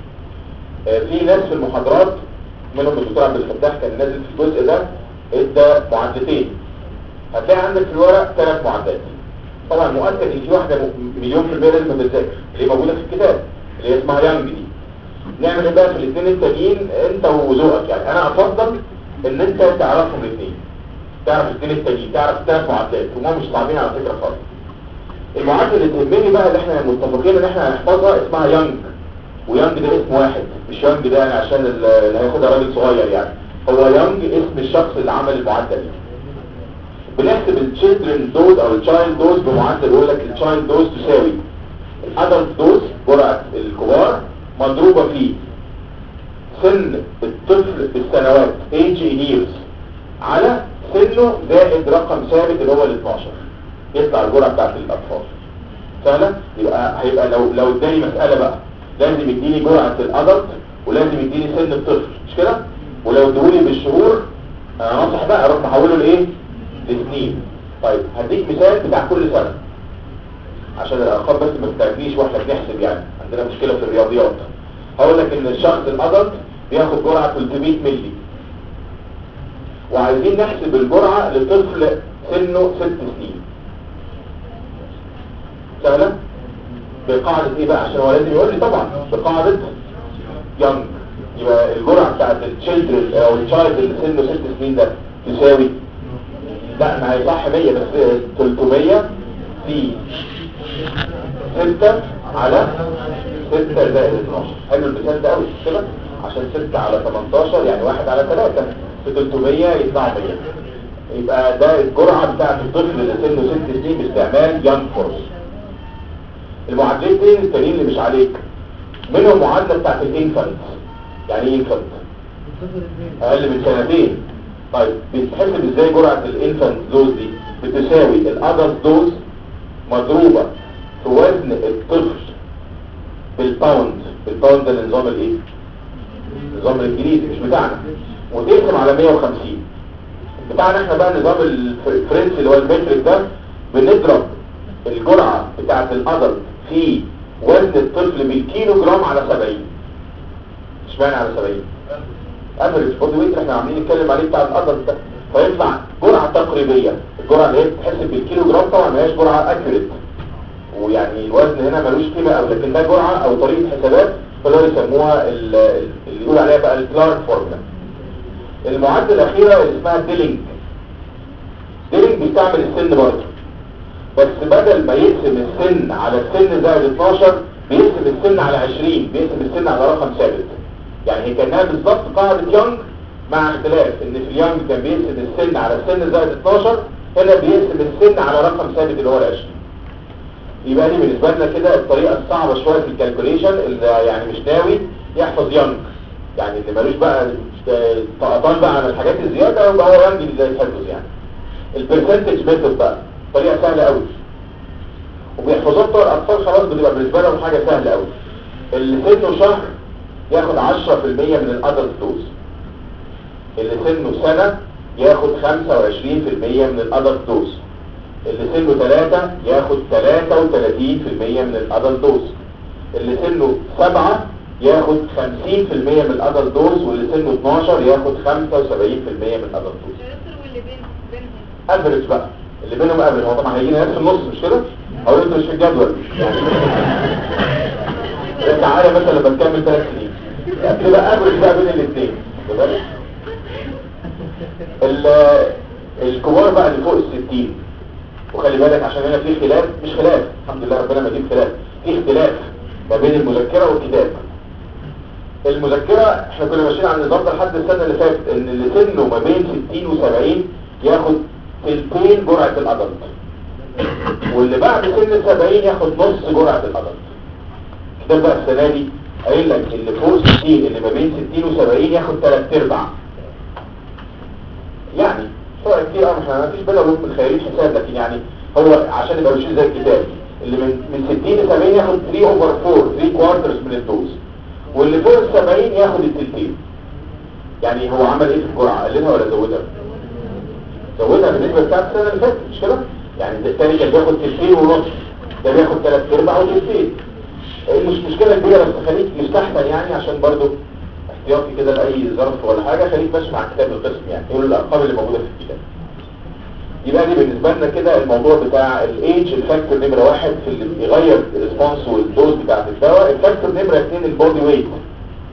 في ناس في المحاضرات منهم الدكتور عبد الفتاح كان نازل في الجزء ده ادى معادلتين هتلاقي عندك في الورق ثلاث معادلات طبعا مؤكد ان في واحده مليون في المية لازم تتذاكر اللي موجوده في الكتاب اللي هي اسمها يانج دي نعمل ايه بقى في الاثنين التانيين انت وذوقك يعني انا افضل ان انت تعرفهم الاثنين تعرف الاثنين التانيين تعرف ثلاث معادلات وما مش صعبين على فكره خالص المعادله اللي تهمني بقى اللي احنا متفقين ان احنا هنحفظها اسمها يانج ويانج ده اسم واحد مش يانج ده يعني عشان اللي هياخدها راجل صغير يعني هو يانج اسم الشخص اللي عمل المعادله دي بنحسب التشيلدرن دوز او التشايلد دوز بمعدل يقول لك التشايلد دوز تساوي الادلت دوز جرعه الكبار مضروبه في سن الطفل بالسنوات age in years على سنه زائد رقم ثابت اللي هو ال 12 يطلع الجرعه بتاعت الاطفال سهله يبقى هيبقى لو لو اداني مساله بقى لازم يديني جرعه الادلت ولازم يديني سن الطفل مش كده ولو ادوني بالشهور انا انصح بقى اروح محوله لايه لسنين طيب هديك مثال بتاع كل سنه عشان الارقام بس ما تتعبنيش واحنا بنحسب يعني عندنا مشكله في الرياضيات هقول لك ان الشخص الادلت بياخد جرعه 300 مللي وعايزين نحسب الجرعه لطفل سنه 6 سنين سهله بقاعده ايه بقى عشان هو لازم يقول لي طبعا بقاعده يونج يبقى الجرعه بتاعت التشيلدرن او التشايلد اللي سنه 6 سنين ده تساوي لا ما هي صح 100 بس 300 في 6 على 6 زائد 12 حلو المثال ده قوي كده عشان 6 على 18 يعني 1 على 3 في 300 يطلع 100 يبقى ده الجرعه بتاعت الطفل اللي سنه 6 سنين باستعمال يانج فورس المعادلتين التانيين اللي مش عليك منهم معادله بتاعت الانفانت يعني ايه انفانت اقل من سنتين طيب بتحسب ازاي جرعه الانفانت دوز دي بتساوي الادلت دوز مضروبه في وزن الطفل بالباوند الباوند ده النظام الايه النظام الانجليزي مش بتاعنا وتقسم على 150 بتاعنا احنا بقى النظام الفرنسي اللي هو المترك ده بنضرب الجرعه بتاعه الادلت في وزن الطفل بالكيلو جرام على 70 اشمعنى على 70 افريج بودي ويت احنا عاملين نتكلم عليه بتاع الادلت ده فيطلع جرعه تقريبيه الجرعه اللي هي بتتحسب بالكيلو جرام طبعا ما هياش جرعه اكيوريت ويعني الوزن هنا ملوش قيمه او لكن ده جرعه او طريقه حسابات فلو يسموها اللي يقول عليها بقى الكلارك فورمولا المعادله الاخيره اللي اسمها ديلينج ديلينج بيستعمل السن برضه بس بدل ما يقسم السن على السن زائد 12 بيقسم السن على 20 بيقسم السن على رقم ثابت يعني هي كانها بالظبط قاعده يونج مع اختلاف ان في اليونج كان بيقسم السن على السن زائد 12 هنا بيقسم السن على رقم ثابت اللي هو ال 20 يبقى دي بالنسبه لنا كده الطريقه الصعبه شويه في الكالكوليشن اللي يعني مش ناوي يحفظ يونج يعني اللي ملوش بقى طقطان بقى على الحاجات الزياده يبقى هو يونج اللي يحفظ يعني البرسنتج ميثود بقى طريقه سهله قوي وبيحفظوها بتوع الاطفال خلاص بتبقى بالنسبه لهم حاجه سهله قوي اللي سنه شهر ياخد 10% من الادلت دوز اللي سنه سنه ياخد 25% من الادلت دوز اللي سنه 3 ياخد 33% من الادلت دوز اللي سنه 7 ياخد 50% من الادلت دوز واللي سنه 12 ياخد 75% من الادلت دوز واللي بين بينهم افريج بقى اللي بينهم افريج هو طبعا هيجي ناس في النص مش كده او انت مش في الجدول يعني تعالى مثلا لما تكمل ثلاث سنين تبقى افريج بقى بين الاثنين الكبار بقى اللي فوق الستين وخلي بالك عشان هنا في خلاف مش خلاف الحمد لله ربنا ما يجيب خلاف في اختلاف ما بين المذكره والكتاب المذكره احنا كنا ماشيين على النظام ده لحد السنه اللي فاتت ان اللي سنه ما بين 60 و70 ياخد تلتين جرعه الادلت واللي بعد سن 70 ياخد نص جرعه الادلت الكتاب بقى السنه دي قايل لك اللي فوق 60 اللي ما بين 60 و70 ياخد ثلاث ارباع يعني فرق كتير اه احنا ما فيش بالنا من خيارين حساب لكن يعني هو عشان يبقى ماشيين زي الكتاب اللي من من 60 ل 70 ياخد 3 اوفر 4 3 كوارترز من الدوز واللي فوق ال 70 ياخد التلتين يعني هو عمل ايه في الجرعه قللها ولا زودها زودها بالنسبه بتاعت السنه اللي فاتت مش كده يعني ده الثاني كان بياخد تلتين ونص ده بياخد ثلاث ارباع وتلتين مش مشكله كبيره بس خليك مستحسن يعني عشان برضو احتياطي كده لاي ظرف ولا حاجه خليك ماشي مع كتاب القسم يعني تقول الارقام اللي موجوده في الكتاب يبقى دي بالنسبه لنا كده الموضوع بتاع الايدج الفاكتور نمره واحد في اللي بيغير الريسبونس والدوز بتاعت الدواء الفاكتور نمره اثنين البودي ويت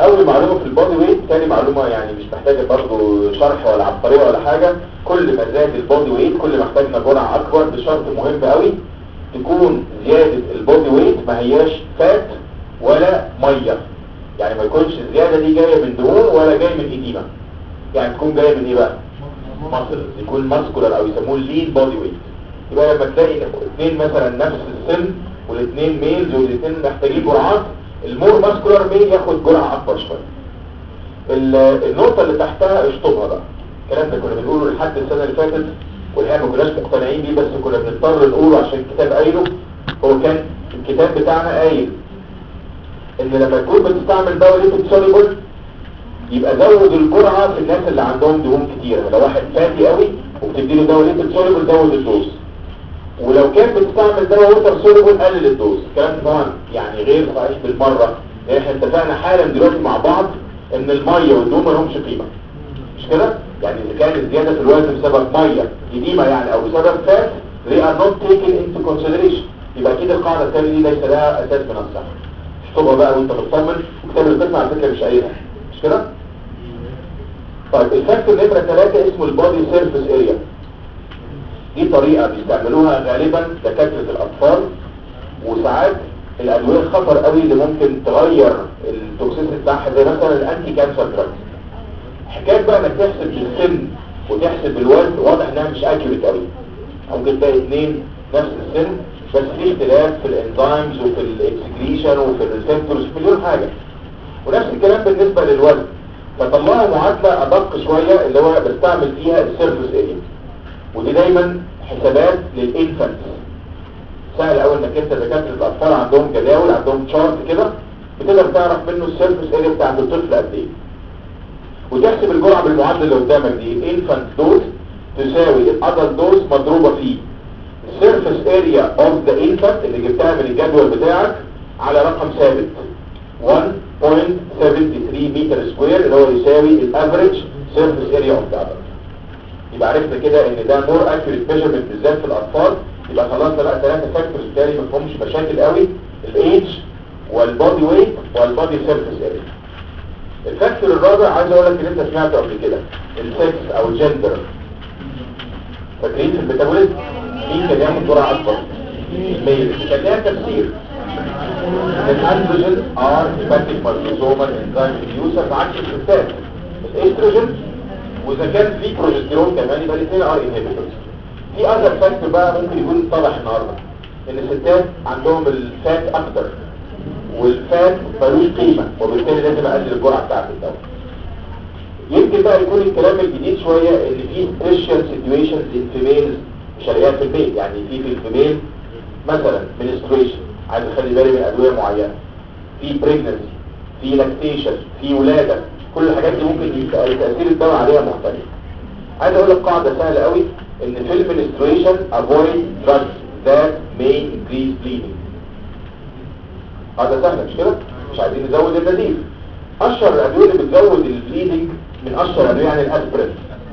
اول معلومه في البودي ويت تاني معلومه يعني مش محتاجه برضه شرح ولا عبقريه ولا حاجه كل ما زاد البودي ويت كل ما احتاجنا جرعه اكبر بشرط مهم قوي تكون زياده البودي ويت ما هياش فات ولا ميه يعني ما يكونش الزياده دي جايه من دهون ولا جايه من ايديما يعني تكون جايه من ايه بقى مصر يكون ماسكولار او يسموه اللين بودي ويت يبقى لما تلاقي اثنين مثلا نفس السن والاثنين ميلز والاثنين محتاجين جرعات المور ماسكولار ميل ياخد جرعه اكبر شويه ال- النقطه اللي تحتها اشطبها بقى الكلام ده كنا بنقوله لحد السنه اللي فاتت والحقيقه ما كناش مقتنعين بيه بس كنا بنضطر نقوله عشان الكتاب قايله هو كان الكتاب بتاعنا قايل ان لما تكون بتستعمل دواء ليبيد سوليبل يبقى زود الجرعه في الناس اللي عندهم دهون كتير لو واحد فاتي قوي وبتديله دواء ليبيد سوليبل زود الدوز ولو كان بتستعمل دواء ووتر سوليبل قلل الدوز الكلام ده طبعا يعني غير صحيح بالمره لان احنا اتفقنا حالا دلوقتي مع بعض ان الميه والدهون ما لهمش قيمه مش كده يعني اذا كان الزياده في الوزن بسبب ميه قديمه يعني او بسبب فات they are not taken into consideration يبقى اكيد القاعده الثانيه دي ليس لها اساس من الصحه اشطبها بقى وانت بتطمن وكتاب القسم على فكره مش قايلها مش كده طيب الفاكتور نمره ثلاثة اسمه البودي سيرفيس اريا دي طريقة بيستعملوها غالبا دكاترة الأطفال وساعات الأدوية الخطر قوي اللي ممكن تغير التوكسيسيتي بتاعها زي مثلا الأنتي كانسر دراج حكاية بقى انك تحسب بالسن وتحسب بالوزن واضح انها مش اكيوريت قوي ممكن تلاقي اثنين نفس السن بس في اختلاف في الانزيمز وفي الاكسكريشن وفي الريسبتورز في مليون حاجة ونفس الكلام بالنسبة للوزن فطلعوا معادلة ادق شوية اللي هو بستعمل فيها السيرفس اريا ودي دايما حسابات للانفانت سهل قوي انك انت دكاتره الاطفال عندهم جداول عندهم تشارت كده بتقدر تعرف منه السيرفس اريا بتاعت الطفل قد ايه وتحسب الجرعه بالمعادله اللي قدامك دي الانفانت دوز تساوي الادلت دوز مضروبه في السيرفس اريا اوف ذا انفانت اللي جبتها من الجدول بتاعك على رقم ثابت 1.73 متر سكوير اللي هو يساوي الافريج سيرفس اريا اوف ذا adult يبقى عرفنا كده ان ده مور اكيوريت ميجرمنت بالذات في الاطفال يبقى خلصنا بقى ثلاثه فاكتورز بالتالي ما فيهمش مشاكل قوي الايدج والبودي ويت والبودي سيرفيس اريا الفاكتور الرابع عايز اقول لك ان انت سمعته قبل كده السكس او الجندر فاكرين في الميتابوليزم مين كان ياخد جرعه اكبر الميل كان لها تفسير الاندروجين ار هيباتيك مالتيزومال انزيم ريديوسر عكس الستات الاستروجين واذا كان في بروجستيرون كمان يبقى الاثنين ار انهبيتورز في اذر فاكتور بقى ممكن يكون اتضح النهارده ان الستات عندهم الفات اكتر والفات ملوش قيمه وبالتالي لازم اقلل الجرعه بتاعت الدواء يمكن بقى يكون الكلام الجديد شويه ان في سبيشال سيتويشنز للفيميلز مش هلاقيها في البيت يعني في في الفيميل مثلا منستريشن عايز اخلي بالي من ادويه معينه في بريجنسي في لاكتيشن في ولاده كل الحاجات دي ممكن يبقى تاثير الدواء عليها مختلف عايز اقول لك قاعده سهله قوي ان في المنستريشن avoid drugs that may increase bleeding قاعده سهله مش كده مش عايزين نزود النزيف اشهر الادويه اللي بتزود البليدنج من اشهر الادويه يعني الاسبرين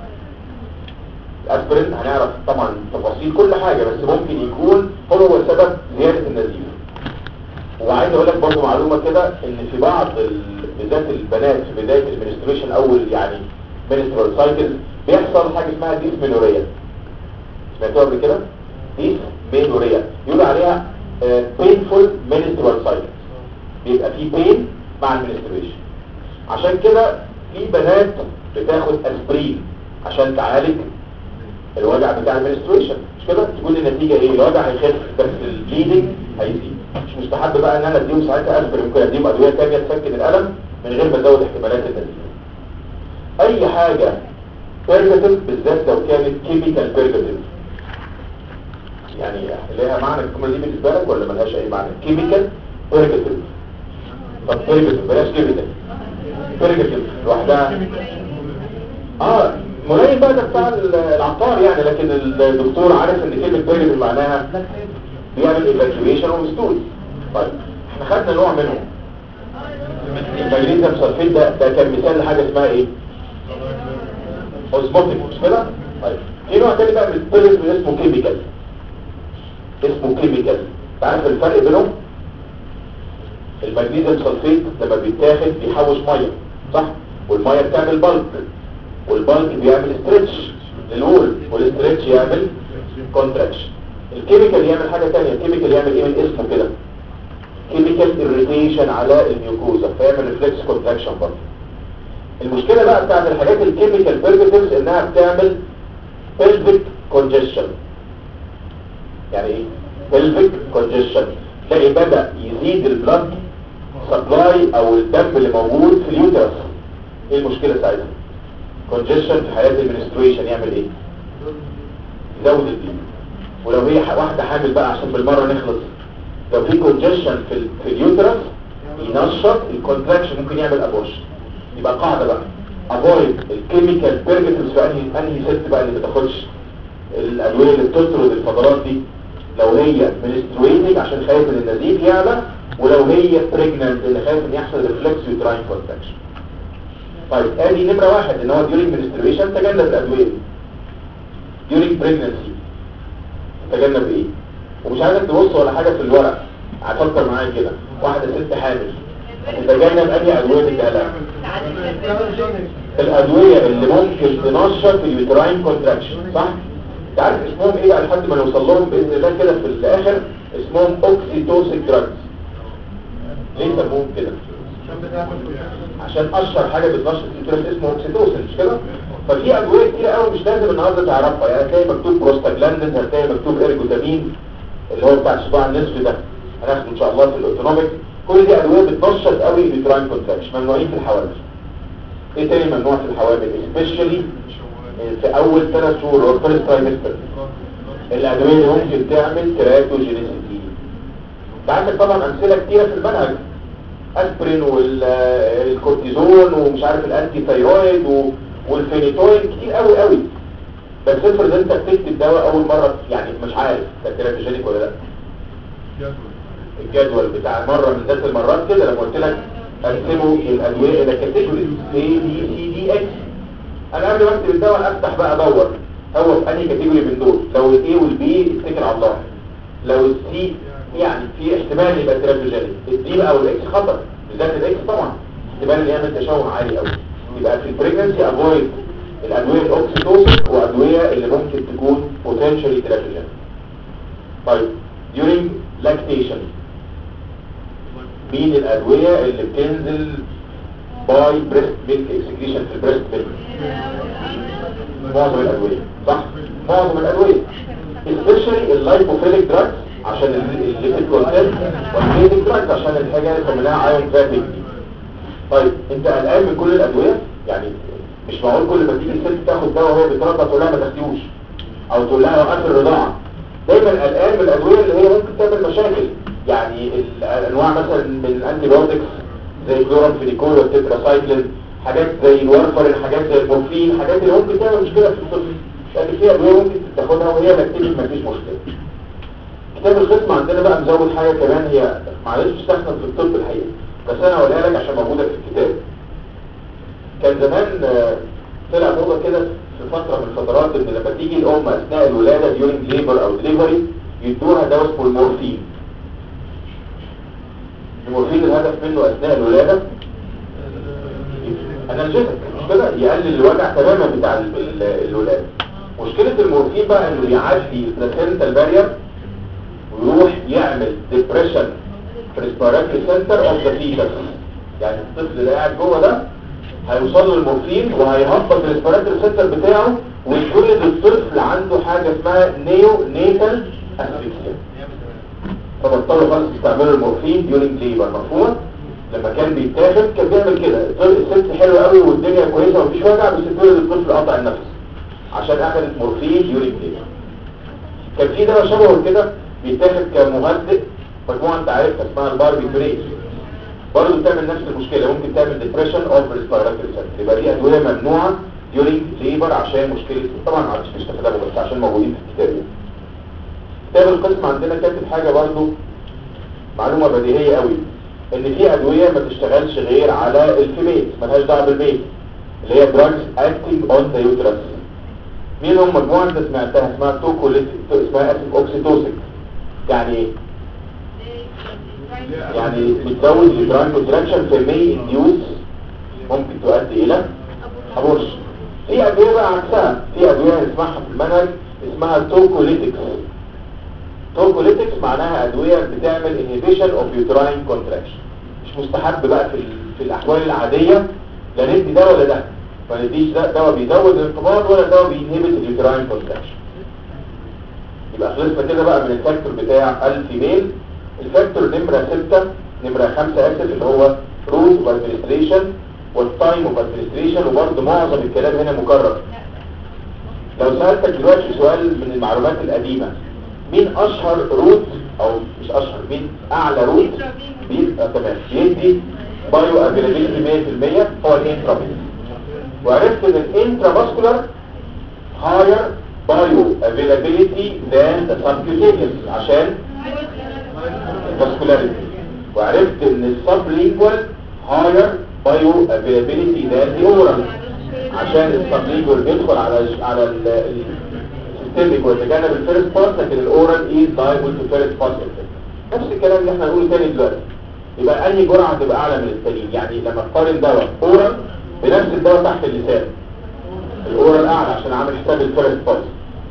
الاسبرين هنعرف طبعا تفاصيل كل حاجه بس ممكن يكون هو سبب زياده النزيف وعايز اقول لك برضه معلومه كده ان في بعض ال... بالذات البنات في بدايه المنستريشن اول يعني منسترال سايكل بيحصل حاجه اسمها ديسمينوريا سمعتوها قبل كده ديسمينوريا يقول عليها بينفول منسترال سايكل بيبقى في بين مع المنستريشن عشان كده في بنات بتاخد اسبرين عشان تعالج الوجع بتاع المنستريشن مش كده تكون النتيجه ايه الوجع هيخف بس البليدنج هيزيد مش مستحب بقى ان انا اديهم ساعتها اسبرين ممكن اديهم ادويه ثانيه تسكن الالم من غير ما ازود احتمالات النزيف اي حاجه بيرجاتيف بالذات لو كانت كيميكال بيرجاتيف يعني ليها معنى الجمله دي بالنسبه لك ولا ملهاش اي معنى كيميكال بيرجاتيف طب بيرجاتيف بلاش كيميكال بيرجاتيف لوحدها اه ملايين بقى ده بتاع العطار يعني لكن الدكتور عارف ان كلمه بيرجاتيف معناها بيعمل ايفاكيويشن ومستول طيب احنا خدنا نوع منهم المغنيسيوم سلفيت ده ده كان مثال لحاجه اسمها ايه اوزموتيك مش كده طيب في نوع تاني بقى من البيرجاتيف اسمه كيميكال اسمه كيميكال تعرف الفرق بينهم المغنيسيوم سلفيت لما بيتاخد بيحوش ميه صح والميه بتعمل بلك والبلك بيعمل ستريتش للوول والاستريتش يعمل كونتراكشن الكيميكال يعمل حاجه ثانيه الكيميكال يعمل ايه من اسمه كده كيميكال irritation على الميوكوزا فيعمل ريفلكس كونتراكشن برضه المشكله بقى بتاعت الحاجات الكيميكال بيرجيتيفز انها بتعمل pelvic congestion يعني ايه pelvic congestion تلاقي بدا يزيد البلد سبلاي او الدم اللي موجود في اليوترس ايه المشكله ساعتها congestion في حالات المنستريشن يعمل ايه يزود البيبي ولو هي واحده حامل بقى عشان بالمره نخلص لو في congestion في ال في اليوترس ينشط الكونتراكشن ممكن يعمل ابورشن يبقى قاعده بقى افويد الكيميكال بيرجيتيفز في انهي انهي ست بقى اللي ما تاخدش الادويه اللي بتطرد الفضلات دي لو هي منستريتنج عشان خايف ان النزيف يعلى ولو هي بريجننت اللي خايف ان يحصل ريفلكس يوتراين كونتراكشن طيب ادي نمره واحد ان هو ديورينج منستريشن تجنب الادويه دي ديورينج بريجننسي تجنب ايه ومش عايزك تبص ولا حاجه في الورق هتفكر معايا كده واحده ست حامل تتجنب انهي ادويه تديها الادويه اللي ممكن تنشط اليوتراين كونتراكشن صح انت عارف اسمهم ايه بقى لحد ما نوصل لهم باذن الله كده في الاخر اسمهم اوكسيتوسيك دراجز ليه سموهم كده عشان اشهر حاجه بتنشط اليوتراين اسمه اوكسيتوسين مش كده ففي ادويه كتير قوي مش لازم النهارده تعرفها يعني هتلاقي مكتوب بروستاجلاندين هتلاقي مكتوب ارجوتامين اللي هو بتاع الصداع النصفي ده هناخده ان شاء الله في الاوتونوميك كل دي ادويه بتنشط قوي اليوتراين كونتراكشن ممنوعين في الحوامل ايه تاني ممنوع في الحوامل especially في اول ثلاث شهور او الفيرست ترايمستر الادويه اللي ممكن تعمل تيراتوجينيسيتي انت عندك طبعا امثله كتيره في المنهج اسبرين والكورتيزون ومش عارف الانتي ثايرويد و- والفينيتوين كتير قوي قوي بس افرض انت بتكتب دواء اول مره يعني مش عارف كان تيراتوجينيك ولا لا الجدول بتاع مرة من ذات المرات كده لما قلت لك قسموا الادويه الى كاتيجوريز A B C D X انا قبل ما اكتب الدواء افتح بقى ادور هو في انهي كاتيجوري من دول لو الاي والبي اتكل على الله لو السي يعني في احتمال يبقى تيراتوجينيك الدي بقى والاكس خطر بالذات الاكس طبعا احتمال ان يعمل تشوه عالي قوي يبقى في البريجنسي افويد الادويه الاوكسيتوسيك وادويه اللي ممكن تكون بوتنشالي تيراتوجينيك طيب during lactation مين الادويه اللي بتنزل باي بريست ميلك اكسكريشن في البريست ميلك معظم الادويه صح معظم الادويه especially اللايبوفيليك دراجز عشان الليبيد كونتنت والفيزيك دراجز عشان الحاجه اللي سميناها ايون فاتيك طيب انت قلقان من كل الادويه يعني مش معقول كل ما تيجي الست تاخد دواء وهي بترضع تقول لها ما تاخديهوش او تقول لها وقف الرضاعه دايما قلقان من الادويه اللي هي ممكن تعمل مشاكل يعني الانواع مثلا من الانتيبيوتكس زي كلورامفينيكول والتتراسايكلين حاجات زي الورفرين حاجات زي المورفين حاجات اللي ممكن تعمل مشكله في الطفل لكن في ادويه ممكن تاخدها وهي لاكتيك مفيش مشكله كتاب القسم عندنا بقى مزود حاجه كمان هي معلش تستخدم في الطب الحقيقه بس انا هقولها لك عشان موجوده في الكتاب كان زمان آه، طلع موضه كده في فتره من الفترات ان لما تيجي الام اثناء الولاده during labor او delivery يدوها دواء اسمه المورفين المورفين الهدف منه اثناء الولاده انرجيتك مش كده يقلل الوجع تماما بتاع ال- ال- الولاده مشكله المورفين بقى انه بيعدي البلاسنتال بارير ويروح يعمل ديبريشن في الريسبيراتوري سنتر اوف ذا فيتس يعني الطفل اللي قاعد جوه ده هيوصل له المورفين وهيهبط الريسبيراتوري سنتر بتاعه ويتولد الطفل عنده حاجه اسمها نيو نيتال اسفيكسيا فبطلوا خالص يستعملوا المورفين ديورنج ليبر مفهوم لما كان بيتاخد كان بيعمل كده الطفل الست حلوه قوي والدنيا كويسه ومفيش وجع بس اتولد الطفل قطع النفس عشان اخذت مورفين ديورنج ليبر كان في دواء شبهه كده بيتاخد كمهدئ مجموعه انت عارفها اسمها الباربيتوريت برضه بتعمل نفس المشكله ممكن تعمل ديبريشن اوف ريسبيراتوري سنتر يبقى دي ادويه ممنوعه ديورنج ليبر عشان مشكله طبعا ما عادش بيستخدموا بس عشان موجودين في الكتاب يعني. كتاب القسم عندنا كاتب حاجه برضه معلومه بديهيه قوي ان في ادويه ما تشتغلش غير على الفيميل ملهاش دعوه بالميل اللي هي دراجز اكتنج اون ذا يوترس مين هم مجموعه انت سمعتها اسمها توكوليت اسمها اسم اوكسيتوسيك يعني ايه يعني بتزود الجراند كونتراكشن في مي انديوز ممكن تؤدي الى ابورشن في ادويه بقى عكسها في ادويه اسمها في المنهج اسمها توكوليتكس توكوليتكس معناها ادويه بتعمل انهبيشن اوف يوتراين كونتراكشن مش مستحب بقى في ال- في الاحوال العاديه لا ندي ده ولا ده ما نديش ده دواء بيزود الانقباض ولا دواء بينهبت اليوتراين كونتراكشن يبقى خلصنا كده بقى من الفاكتور بتاع الفيميل الفاكتور نمرة 6 نمرة 5 اسف اللي هو روت اوف ادمنستريشن والتايم اوف ادمنستريشن وبرضه معظم الكلام هنا مكرر لو سألتك دلوقتي سؤال من المعلومات القديمة مين اشهر روت او مش اشهر مين اعلى روت بيبقى تمام بيدي بايو افيلابيلتي 100% هو الانترافيس وعرفت ان الانترافاسكولار higher bioavailability than the subcutaneous عشان vascularity وعرفت ان السبلينجوال higher bioavailability than the oral عشان السبلينجوال بيدخل على على السيستميك ويتجنب الفيرست باس لكن الاورال از liable to first pass نفس الكلام اللي احنا هنقوله تاني دلوقتي يبقى اي جرعه هتبقى اعلى من التانيين يعني لما تقارن دواء اورال بنفس الدواء تحت اللسان الاورال اعلى عشان عامل حساب الفيرست باس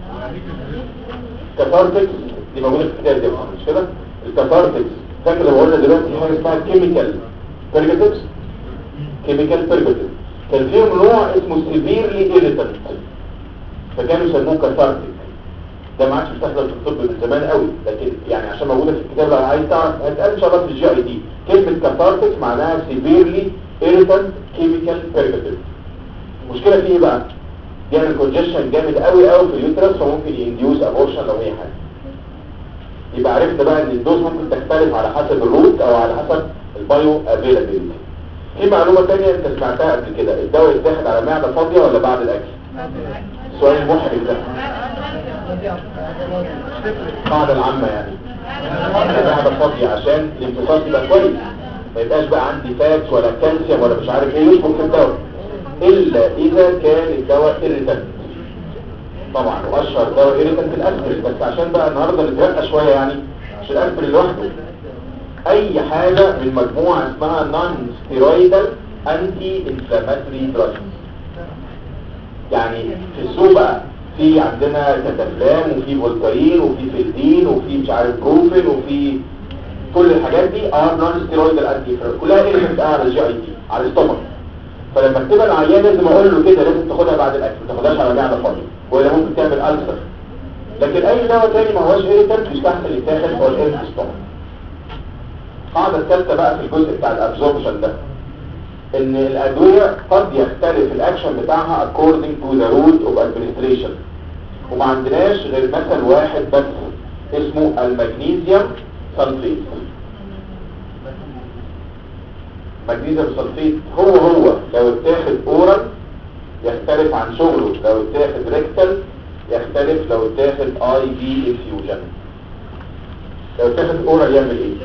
كاتارتكس دي موجوده في الكتاب ده مش كده الكاتارتكس فاكر لو قلنا دلوقتي حاجه اسمها كيميكال بيرجيتكس كيميكال بيرجيتكس كان فيهم نوع اسمه سيفيرلي ايريتنت فكانوا يسموه كاتارتك ده ما عادش بيستخدم في الطب من زمان قوي لكن يعني عشان موجوده في الكتاب لو عايز تعرف هتقال ان شاء الله في الجي اي دي كلمه كاتارتك معناها سيفيرلي ايريتنت كيميكال بيرجيتكس المشكله في ايه بقى بيعمل كونجشن جامد قوي قوي في اليوترس فممكن ينديوس ابورشن لو هي حاجه يبقى عرفنا بقى ان الدوز ممكن تختلف على حسب الروت او على حسب البايو افيلابيلتي في معلومه ثانيه انت سمعتها قبل كده الدواء يتاخد على معده فاضيه ولا بعد الاكل السؤال المحرج ده القاعده العامه يعني على معده فاضيه عشان الامتصاص يبقى كويس ما يبقاش بقى عندي فات ولا كالسيوم ولا مش عارف ايه يشبك في الدواء الا اذا كان الدواء irritant طبعا واشهر دواء irritant الاسبرين بس عشان بقى النهارده نترقى شويه يعني مش الاسبرين لوحده اي حاجه من مجموعه اسمها نون ستيرويدال انتي انفلاماتوري دراجز يعني في السوق بقى في عندنا كتافلام وفي فولتارين وفي فيلدين وفي مش عارف بروفين وفي كل الحاجات دي ار نون ستيرويدال انتي كلها irritant على الجي اي تي على الاستومك فلما اكتبها العيان لازم اقول له كده لازم تاخدها بعد الاكل ما تاخدهاش على معده فاضيه ولا ممكن تعمل ألسر لكن اي دواء تاني ما هوش ايريتنت يستحسن يتاخد هو الانتستوم القاعده الثالثه بقى في الجزء بتاع الابزوربشن ده ان الادويه قد يختلف الاكشن بتاعها according to the route of administration وما عندناش غير مثل واحد بس اسمه المغنيسيوم سلفيت مغنيسيوم سلفيت هو هو لو اتاخد اورال يختلف عن شغله لو اتاخد ريكتال يختلف لو اتاخد اي بي انفيوجن لو اتاخد اورال يعمل ايه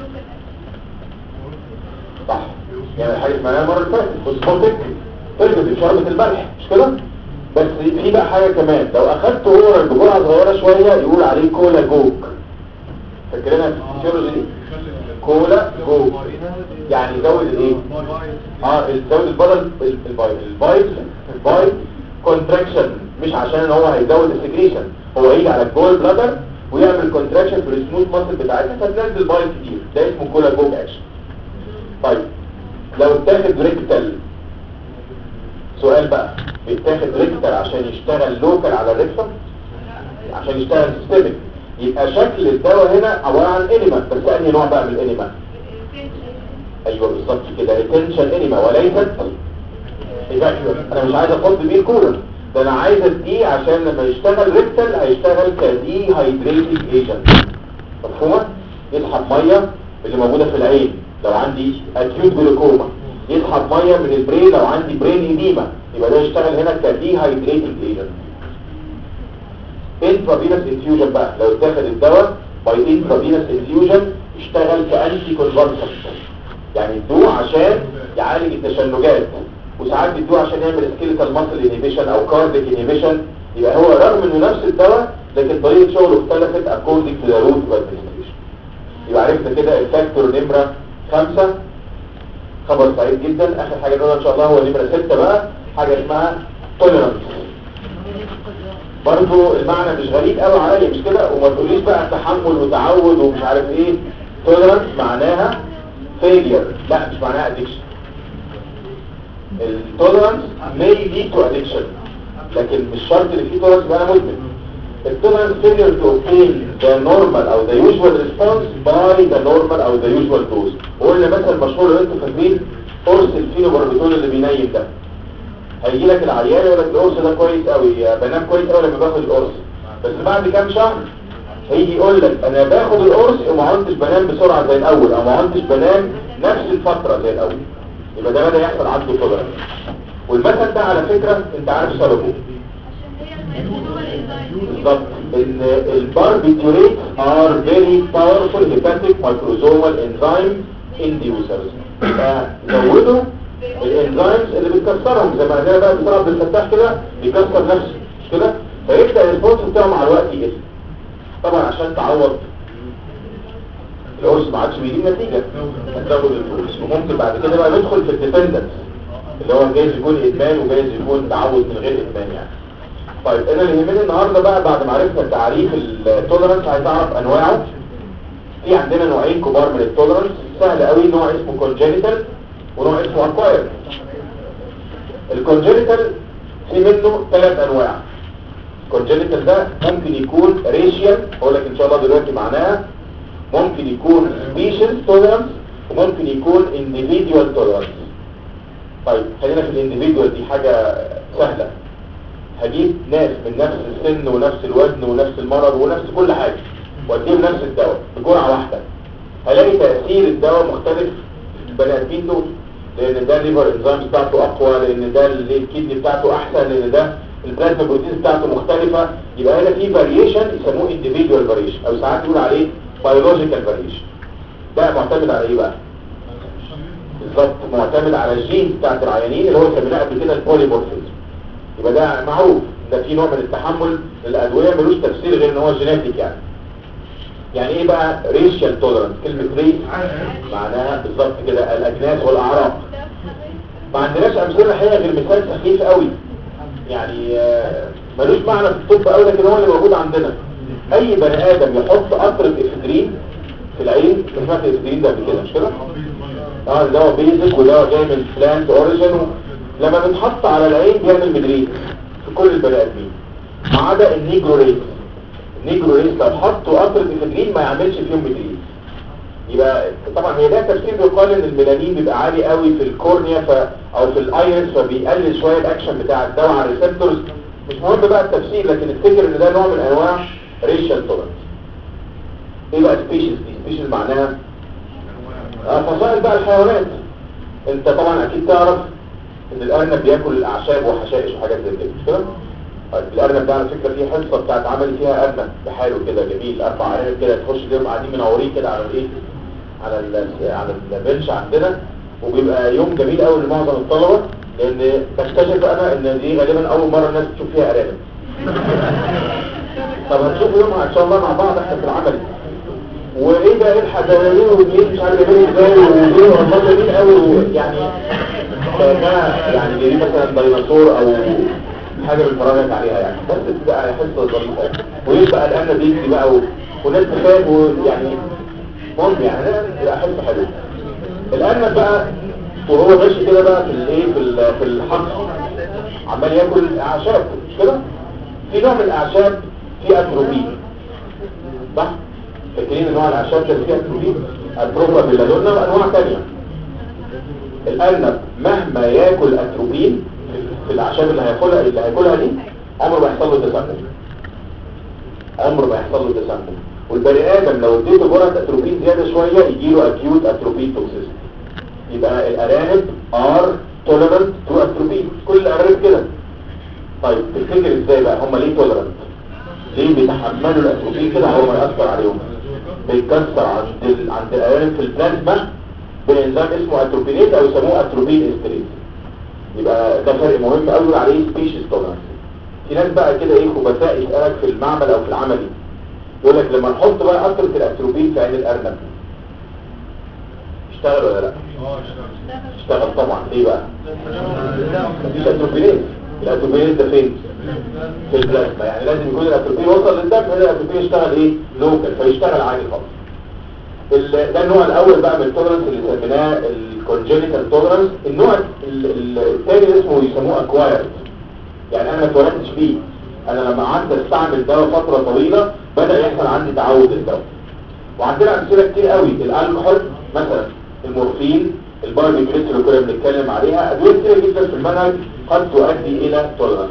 صح يعني حاجه اسمها المره اللي فاتت فوسفوتيك ترجم شربة الملح مش كده بس في بقى حاجه كمان لو اخدت اورال بجرعه صغيره شويه يقول عليه كولا جوك فاكرينها في الفسيولوجي دي كولا جوك يعني يزود الايه اه يزود البدل البايل البايل البايل كونتراكشن مش عشان هو هيزود السكريشن هو هيجي على الجول بلادر ويعمل كونتراكشن في السموث ماسل بتاعتها فتنزل بايل كتير ده اسمه كولا جوك اكشن طيب لو اتاخد ريكتال سؤال بقى بيتاخد ريكتال عشان يشتغل لوكال على الريكتال عشان يشتغل سيستميك يبقى شكل الدواء هنا عبارة عن انيما بس انهي نوع بقى من الانيما ايوه بالظبط كده ريتنشن انيما وليست ايفاكيوم انا مش عايز افض بيه الكولر ده انا عايز اديه عشان لما يشتغل ريكتال هيشتغل كدي هايدريتنج ايجنت مفهومه يسحب ميه اللي موجوده في العين لو عندي اكيوت جلوكوما يسحب ميه من البرين لو عندي برين ايديما يبقى ده يشتغل هنا كدي هايدريتنج ايجنت انترافينوس انفيوجن بقى لو اتاخد الدواء باي انترافينوس انفيوجن يشتغل كانتي كونفرسنت يعني يدوه عشان يعالج التشنجات وساعات بيدوه عشان يعمل سكيلتال ماسل انهبيشن او كارديك انهبيشن يبقى هو رغم انه نفس الدواء لكن طريقه شغله اختلفت according to the route of administration يبقى عرفنا كده الفاكتور نمرة خمسة خبر سعيد جدا اخر حاجة نقولها ان شاء الله هو نمرة ستة بقى حاجة اسمها tolerance برضو المعنى مش غريب قوي عليا مش كده وما تقوليش بقى تحمل وتعود ومش عارف ايه tolerance معناها failure لا مش معناها addiction التولرنس may lead to addiction لكن مش شرط اللي فيه tolerance يبقى انا مدمن التولرنس failure to obtain the normal او the usual response by the normal او the usual dose وقلنا مثلا مشهور لو انتوا فاكرين قرص الفينوباربيتول اللي بينيم ده هيجي لك العيان يقول لك القرص ده كويس قوي بنام كويس قوي لما باخد القرص بس بعد كام شهر هيجي يقول لك انا باخد القرص وما عدتش بنام بسرعه زي الاول او ما عدتش بنام نفس الفتره زي الاول يبقى ده بدا يحصل عنده تولرنس والمثل ده على فكره انت عارف سببه بالظبط ان الباربيتوريت ار فيري باورفول هيباتيك مايكروزومال انزيم انديوسرز فزودوا الانزيمز اللي بتكسرهم زي ما قلنا بقى بسرعه عبد الفتاح كده بيكسر نفسه مش كده فيبدا الريسبونس بتاعه مع الوقت يقل طبعا عشان تعوض القرص ما عادش بيجيب نتيجه هتزود القرص وممكن بعد كده بقى ندخل في الديبندنس اللي هو جايز يكون ادمان وجايز يكون تعود من غير ادمان يعني طيب انا اللي يهمني النهارده بقى بعد ما عرفنا تعريف التولرنس عايز اعرف انواعه في عندنا نوعين كبار من التولرنس سهل قوي نوع اسمه كونجينيتال ونوع اسمه اكواير الكونجينيتال في منه ثلاث انواع الكونجينيتال ده ممكن يكون ريشيال اقول لك ان شاء الله دلوقتي معناها ممكن يكون سبيشال تولرنس وممكن يكون individual tolerance طيب خلينا في الانديفيدوال دي حاجة سهلة هجيب ناس من نفس السن ونفس الوزن ونفس المرض ونفس كل حاجة واديهم نفس الدواء بجرعة واحدة هلاقي تأثير الدواء مختلف في البني ادمين دول لان ده الليفر انزيم بتاعته اقوى لان ده الكدني بتاعته احسن لان ده البلازما بروتين بتاعته مختلفة يبقى هنا في فاريشن يسموه individual variation او ساعات يقول عليه biological variation ده معتمد على ايه بقى بالظبط معتمد على الجين بتاعت العيانين اللي هو سميناه قبل كده البوليمورفيزم يبقى ده معروف ده في نوع من التحمل للادويه ملوش تفسير غير ان هو جينيتيك يعني يعني ايه بقى ريشيال تولرنس كلمه ريس معناها بالظبط كده الاجناس والاعراق ما عندناش امثله الحقيقه غير مثال سخيف قوي يعني آه، ملوش معنى في الطب قوي لكن هو اللي موجود عندنا اي بني ادم يحط قطره افدرين في العين سمعت الافدرين ده قبل كده مش كده اه ده هو بيزك وده هو جاي من بلانت اوريجين لما بنحط على العين بيعمل مدريد في كل البني ادمين ما عدا النيجرو ريس النيجرو ريس لو حطوا قطره افدرين ما يعملش فيهم مدريد يبقى طبعا هي ده تفسير بيقال ان الميلانين بيبقى عالي قوي في الكورنيا ف... او في الايرس فبيقلل شويه الاكشن بتاع الدواء على الريسبتورز مش مهم بقى التفسير لكن افتكر ان ده نوع من انواع ريشال تولرنس ايه بقى سبيشيز دي سبيشيز معناها اه فصائل بقى الحيوانات انت طبعا اكيد تعرف ان الارنب بياكل الاعشاب وحشائش وحاجات زي كده مش كده طيب الارنب ده على فكره فيه حصه بتاعت عملي فيها ارنب بحاله كده جميل اربع ارانب كده تخش كده قاعدين منورين كده على الايه على ال على البنش عندنا وبيبقى يوم جميل قوي لمعظم الطلبه لان بكتشف انا ان دي غالبا اول مره الناس تشوف فيها ارانب طب هنشوف يومها ان شاء الله مع بعض احنا في العمل وايه ده ايه الحدوانين ودي مش عارف يعملوا ازاي ودي والله جميل قوي يعني ده يعني جايبين مثلا ديناصور او حاجه بنتفرج عليها يعني بس بتبقى حصه ظريفه ويبقى الامن بيجري بقى و... وناس تخاف ويعني مهم يعني ده بيبقى حصه حلوه الارنب بقى وهو ماشي كده بقى في الايه في ال- في الحقل عمال ياكل اعشاب مش كده في نوع من الاعشاب فيه اتروبين صح فاكرين انواع الاعشاب اللي فيها اتروبين البروبا بيلادونا وانواع ثانيه الارنب مهما ياكل اتروبين في الاعشاب اللي هياكلها اللي هياكلها دي عمره ما يحصل له تسمم عمره ما يحصل له تسمم والبني ادم لو اديته جرعه اتروبين زياده شويه يجي له اكيوت اتروبين توكسيستي يبقى الارانب ار توليرنت تو اتروبين كل الارانب كده طيب تفتكر ازاي بقى هم ليه توليرنت ليه بيتحملوا الاتروبين كده هو ما ياثر عليهم بيكسر عند ال... عند الارانب في البلازما بانزيم اسمه اتروبينيز او يسموه اتروبين استريز يبقى ده فرق مهم قوي عليه سبيشيز توليرنس في ناس بقى كده ايه خبثاء يسالك في المعمل او في العملي يقول لك لما نحط بقى قطره الاتروبين في عين الارنب اشتغل ولا لا اشتغل طبعا ليه بقى مفيش اتروبينيز الاتروبينيز ده فين في البلازما يعني لازم يكون الاتروبين وصل للدم هنا الاتروبين يشتغل ايه لوكال فيشتغل عادي خالص ال- ده النوع الاول بقى من التولرنس اللي سميناه الكونجينيتال تولرنس النوع ال- ال- الثاني اسمه يسموه اكوايرد يعني انا ما اتولدتش بيه انا لما قعدت استعمل دواء فتره طويله بدا يحصل عندي تعود الدواء وعندنا امثله كتير قوي الالكحول مثلا المورفين الباربيكريت اللي كنا بنتكلم عليها ادويه كتير جدا في المنهج قد تؤدي الى تولرنس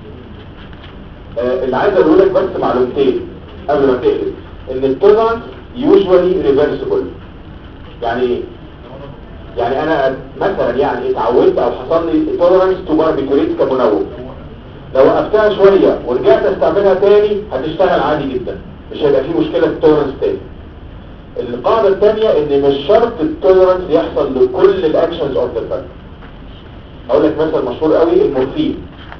آه اللي عايز اقول لك بس معلومتين قبل ما تقلب ان التولرنس يوجوالي ريفرسبل يعني ايه يعني انا مثلا يعني اتعودت او حصل لي تولرنس تو باربيكريت كمنوم لو وقفتها شوية ورجعت استعملها تاني هتشتغل عادي جدا مش هيبقى فيه مشكلة في التولرنس تاني القاعدة الثانية ان مش شرط التولرنس يحصل لكل الاكشنز اوف ذا دراج اقول لك مثل مشهور قوي المورفين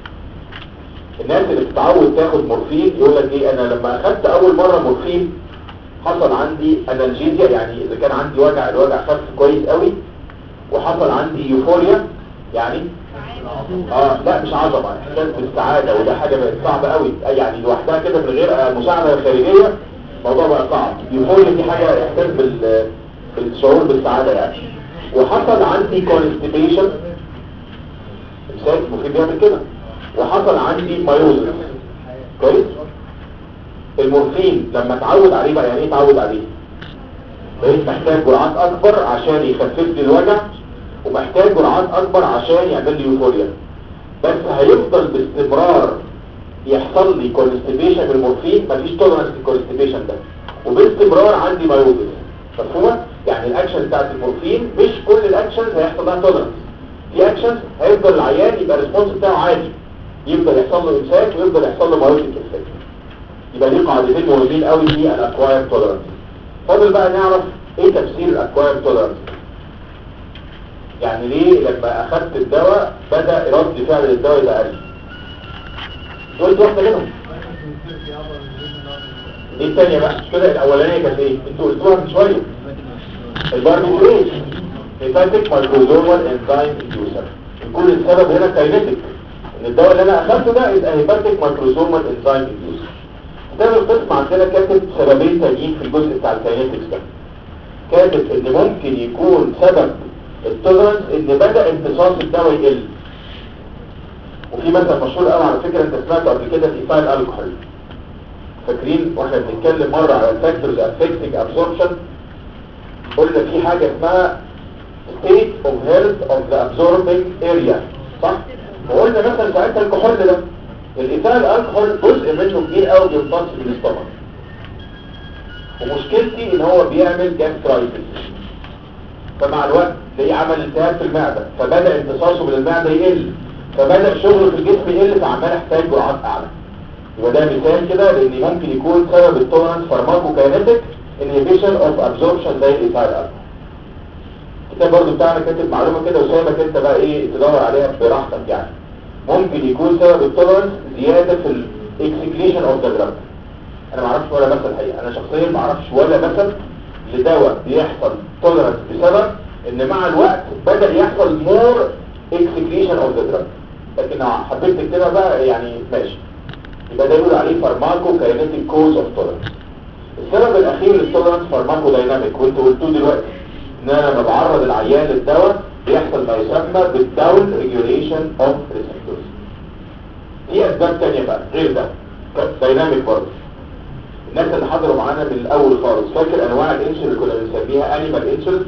الناس اللي بتتعود تاخد مورفين يقول لك ايه انا لما اخدت اول مرة مورفين حصل عندي انالجيزيا يعني اذا كان عندي وجع الوجع خف كويس قوي وحصل عندي يوفوريا يعني اه لا مش عظمه احساس بالسعاده وده حاجه بقت صعبه قوي يعني لوحدها كده من غير آه، مساعده خارجيه الموضوع بقى صعب يوفوريا دي حاجه احساس بال بالشعور بالسعاده يعني وحصل عندي كونستيبيشن امساك ممكن بيعمل كده وحصل عندي مايوزس كويس المورفين لما اتعود عليه بقى يعني ايه اتعود عليه بقيت محتاج جرعات اكبر عشان يخفف لي الوجع ومحتاج جرعات اكبر عشان يعمل لي يوفوريا بس هيفضل باستمرار يحصل لي كونستيبيشن بالمورفين مفيش تولرنس للكونستيبيشن ده وباستمرار عندي مايوزس مفهومه يعني الاكشن بتاعت المورفين مش كل الاكشنز هيحصل لها تولرنس في اكشنز هيفضل العيان يبقى الريسبونس بتاعه عادي يفضل يحصل له امساك ويفضل يحصل له مايوزس افكت يبقى دي قاعدتين مهمين قوي في الاكواير تولرنس فاضل بقى نعرف ايه تفسير الاكواير تولرنس يعني ليه لما اخدت الدواء بدأ رد فعل الدواء يبقى قل قلت واحدة منهم ايه التانية بقى مش كده الاولانية كانت ايه انتوا قلتوها من شوية الباربيتريت هيباتيك مايكروزومال انزايم انديوسر يكون السبب هنا كاينيتيك ان الدواء اللي انا اخدته ده يبقى هيباتيك مايكروزومال انزايم انديوسر كتاب القسم عندنا كاتب سببين تانيين في الجزء بتاع الكاينيتكس ده كاتب ان ممكن يكون سبب التولرنس ان بدأ امتصاص الدواء يقل وفي مثل مشهور قوي على فكرة انت سمعته قبل كده في ايثايل الكحول فاكرين واحنا بنتكلم مرة على الفاكتورز افكتنج ابسوربشن قلنا في حاجة اسمها state of health of the absorbing area صح؟ وقلنا مثلا ساعتها الكحول ده الايثايل الكحول جزء منه كبير قوي بيمتص من الاستمر ومشكلتي ان هو بيعمل جاسترايتس فمع الوقت تلاقيه عمل التهاب في المعدة فبدأ امتصاصه من المعدة يقل فبدأ شغله في الجسم يقل فعمال يحتاج جرعات أعلى يبقى ده مثال كده لأن ممكن يكون سبب التولرنس فارماكوكاينيتك inhibition of absorption زي الإيثايل ألكحول الكتاب برضو بتاعنا كاتب معلومة كده وسايبك انت بقى ايه تدور عليها براحتك يعني ممكن يكون سبب التولرنس زيادة في الاكسكريشن اوف ذا دراج انا ما اعرفش ولا مثل الحقيقه انا شخصيا ما اعرفش ولا مثل لدواء بيحصل تولرنس بسبب ان مع الوقت بدأ يحصل مور اكسكريشن اوف ذا دراج لكن لو حبيت تكتبها بقى يعني ماشي يبقى ده يقول عليه فارماكو كاينيتيك كوز اوف تولرنس السبب الاخير للتولرنس فارماكو دايناميك وانت قلتوه دلوقتي ان انا لما بعرض العيان للدواء بيحصل ما يسمى بالداون ريجوليشن اوف ريسبتورز في اسباب تانية بقى غير ده دايناميك برضه الناس اللي حضروا معانا من الاول خالص فاكر انواع الانسولين اللي كنا بنسميها انيمال انسولين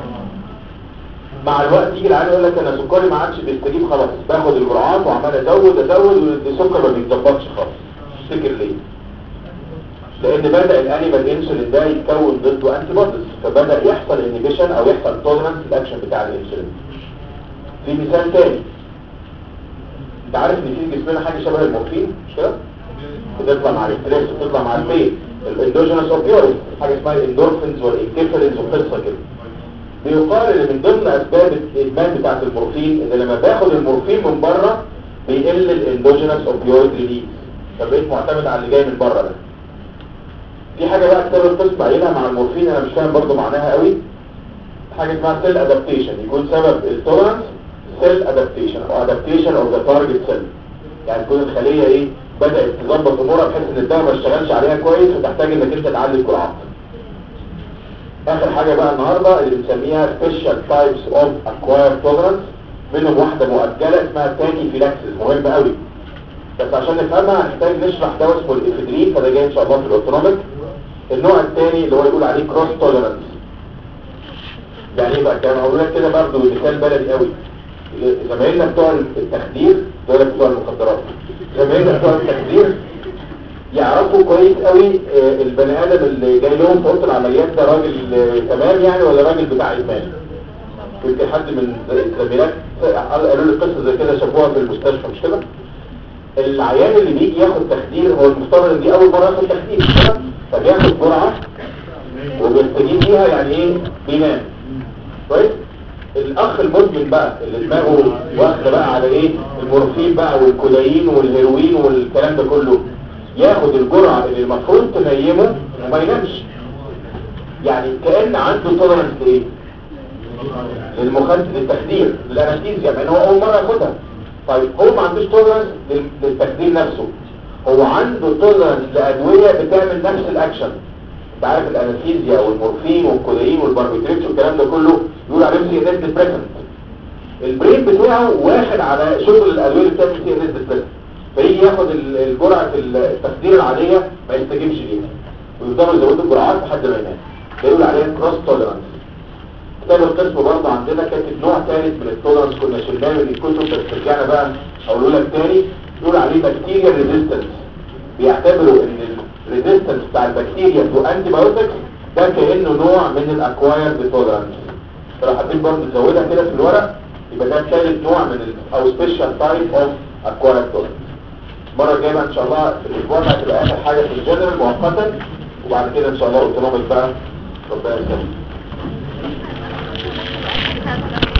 مع الوقت يجي العيان يقول لك انا سكري ما عادش بيستجيب خلاص باخد الجرعات وعمال ازود ازود والسكر ما بيتظبطش خالص تفتكر ليه لان بدا الانيمال انسولين ده يتكون ضده انتي بوديز فبدا يحصل انيبيشن او يحصل تولرنس الاكشن بتاع الانسولين في مثال تاني انت عارف ان في جسمنا حاجه شبه المورفين مش كده بتطلع مع الاستريس بتطلع مع البين الاندوجينوس اوبيويد حاجه اسمها الاندورفينز والانكيفالينز وقصه كده بيقال ان من ضمن اسباب الادمان بتاعت المورفين ان لما باخد المورفين من بره بيقل الاندوجينوس اوبيويد ريليز فبقيت معتمد على اللي جاي من بره ده في حاجه بقى كتاب القسم قايلها مع المورفين انا مش فاهم برضه معناها قوي حاجه اسمها سيل ادابتيشن يكون سبب التولرنس سيل ادابتيشن او ادابتيشن اوف ذا تارجت سيل يعني تكون الخليه ايه بدات تظبط امورها بحيث ان الدواء ما اشتغلش عليها كويس وتحتاج انك انت تعلي الجرعات اخر حاجه بقى النهارده اللي بنسميها سبيشال تايبس اوف اكواير تولرنس منهم واحده مؤجله اسمها تاكي فيلاكسيس مهم قوي بس عشان نفهمها هنحتاج نشرح دواء اسمه الافيدرين فده جاي ان شاء الله في الاوتونوميك النوع الثاني اللي هو يقول عليه كروس تولرنس يعني ايه بقى كان هقول لك كده برضه مثال بلدي قوي زمايلنا بتوع التخدير دول بتوع المخدرات زمايلنا بتوع التخدير يعرفوا كويس قوي آه، البني ادم اللي جاي لهم في اوضه العمليات ده راجل آه، تمام يعني ولا راجل بتاع ادمان كنت حد من الزميلات قالوا لي قصه زي كده شافوها في المستشفى مش كده العيان اللي بيجي ياخد تخدير هو المفترض ان دي اول مره ياخد تخدير مش كده فبياخد جرعه وبيستجيب ليها يعني ايه بينام كويس الاخ المدمن بقى اللي دماغه واخده بقى على ايه المورفين بقى والكودايين والهيروين والكلام ده كله ياخد الجرعه اللي المفروض تنيمه وما ينامش يعني كان عنده تولرنس لايه للمخدر للتخدير للانستيزيا مع ان هو اول مره ياخدها طيب هو ما عندوش تولرنس للتخدير نفسه هو عنده تولرنس لادويه بتعمل نفس الاكشن انت عارف الانستيزيا والمورفين والكودايين والباربيتريكس والكلام ده كله يقول عليهم سي ان اس ديبريسنت البرين بتاعه واحد على شغل الادويه اللي بتعمل سي ان اس ديبريسنت فيجي ياخد ال- الجرعه التخدير العاديه ما يستجيبش ليها ويفضلوا يزودوا الجرعات لحد ما ينام ده يقول عليها كروس تولرنس كتاب القسم برضه عندنا كاتب نوع ثالث من التولرنس كنا شلناه من الكتب بس رجعنا بقى اقول لك تاني يقول عليه بكتيريا ريزيستنس بيعتبروا ان الريزيستنس بتاع البكتيريا تو انتي بايوتكس ده كانه نوع من الاكوايرد تولرنس فلو حبيت برضه تزودها كده في الورق يبقى ده ثالث نوع من ال او سبيشال تايب اوف اكوايرد تولرنس المره الجايه بقى ان شاء الله في الاسبوع ده هتبقى اخر حاجه في الجنرال مؤقتا وبعد كده ان شاء الله اوتونوميك بقى ربنا يسلمك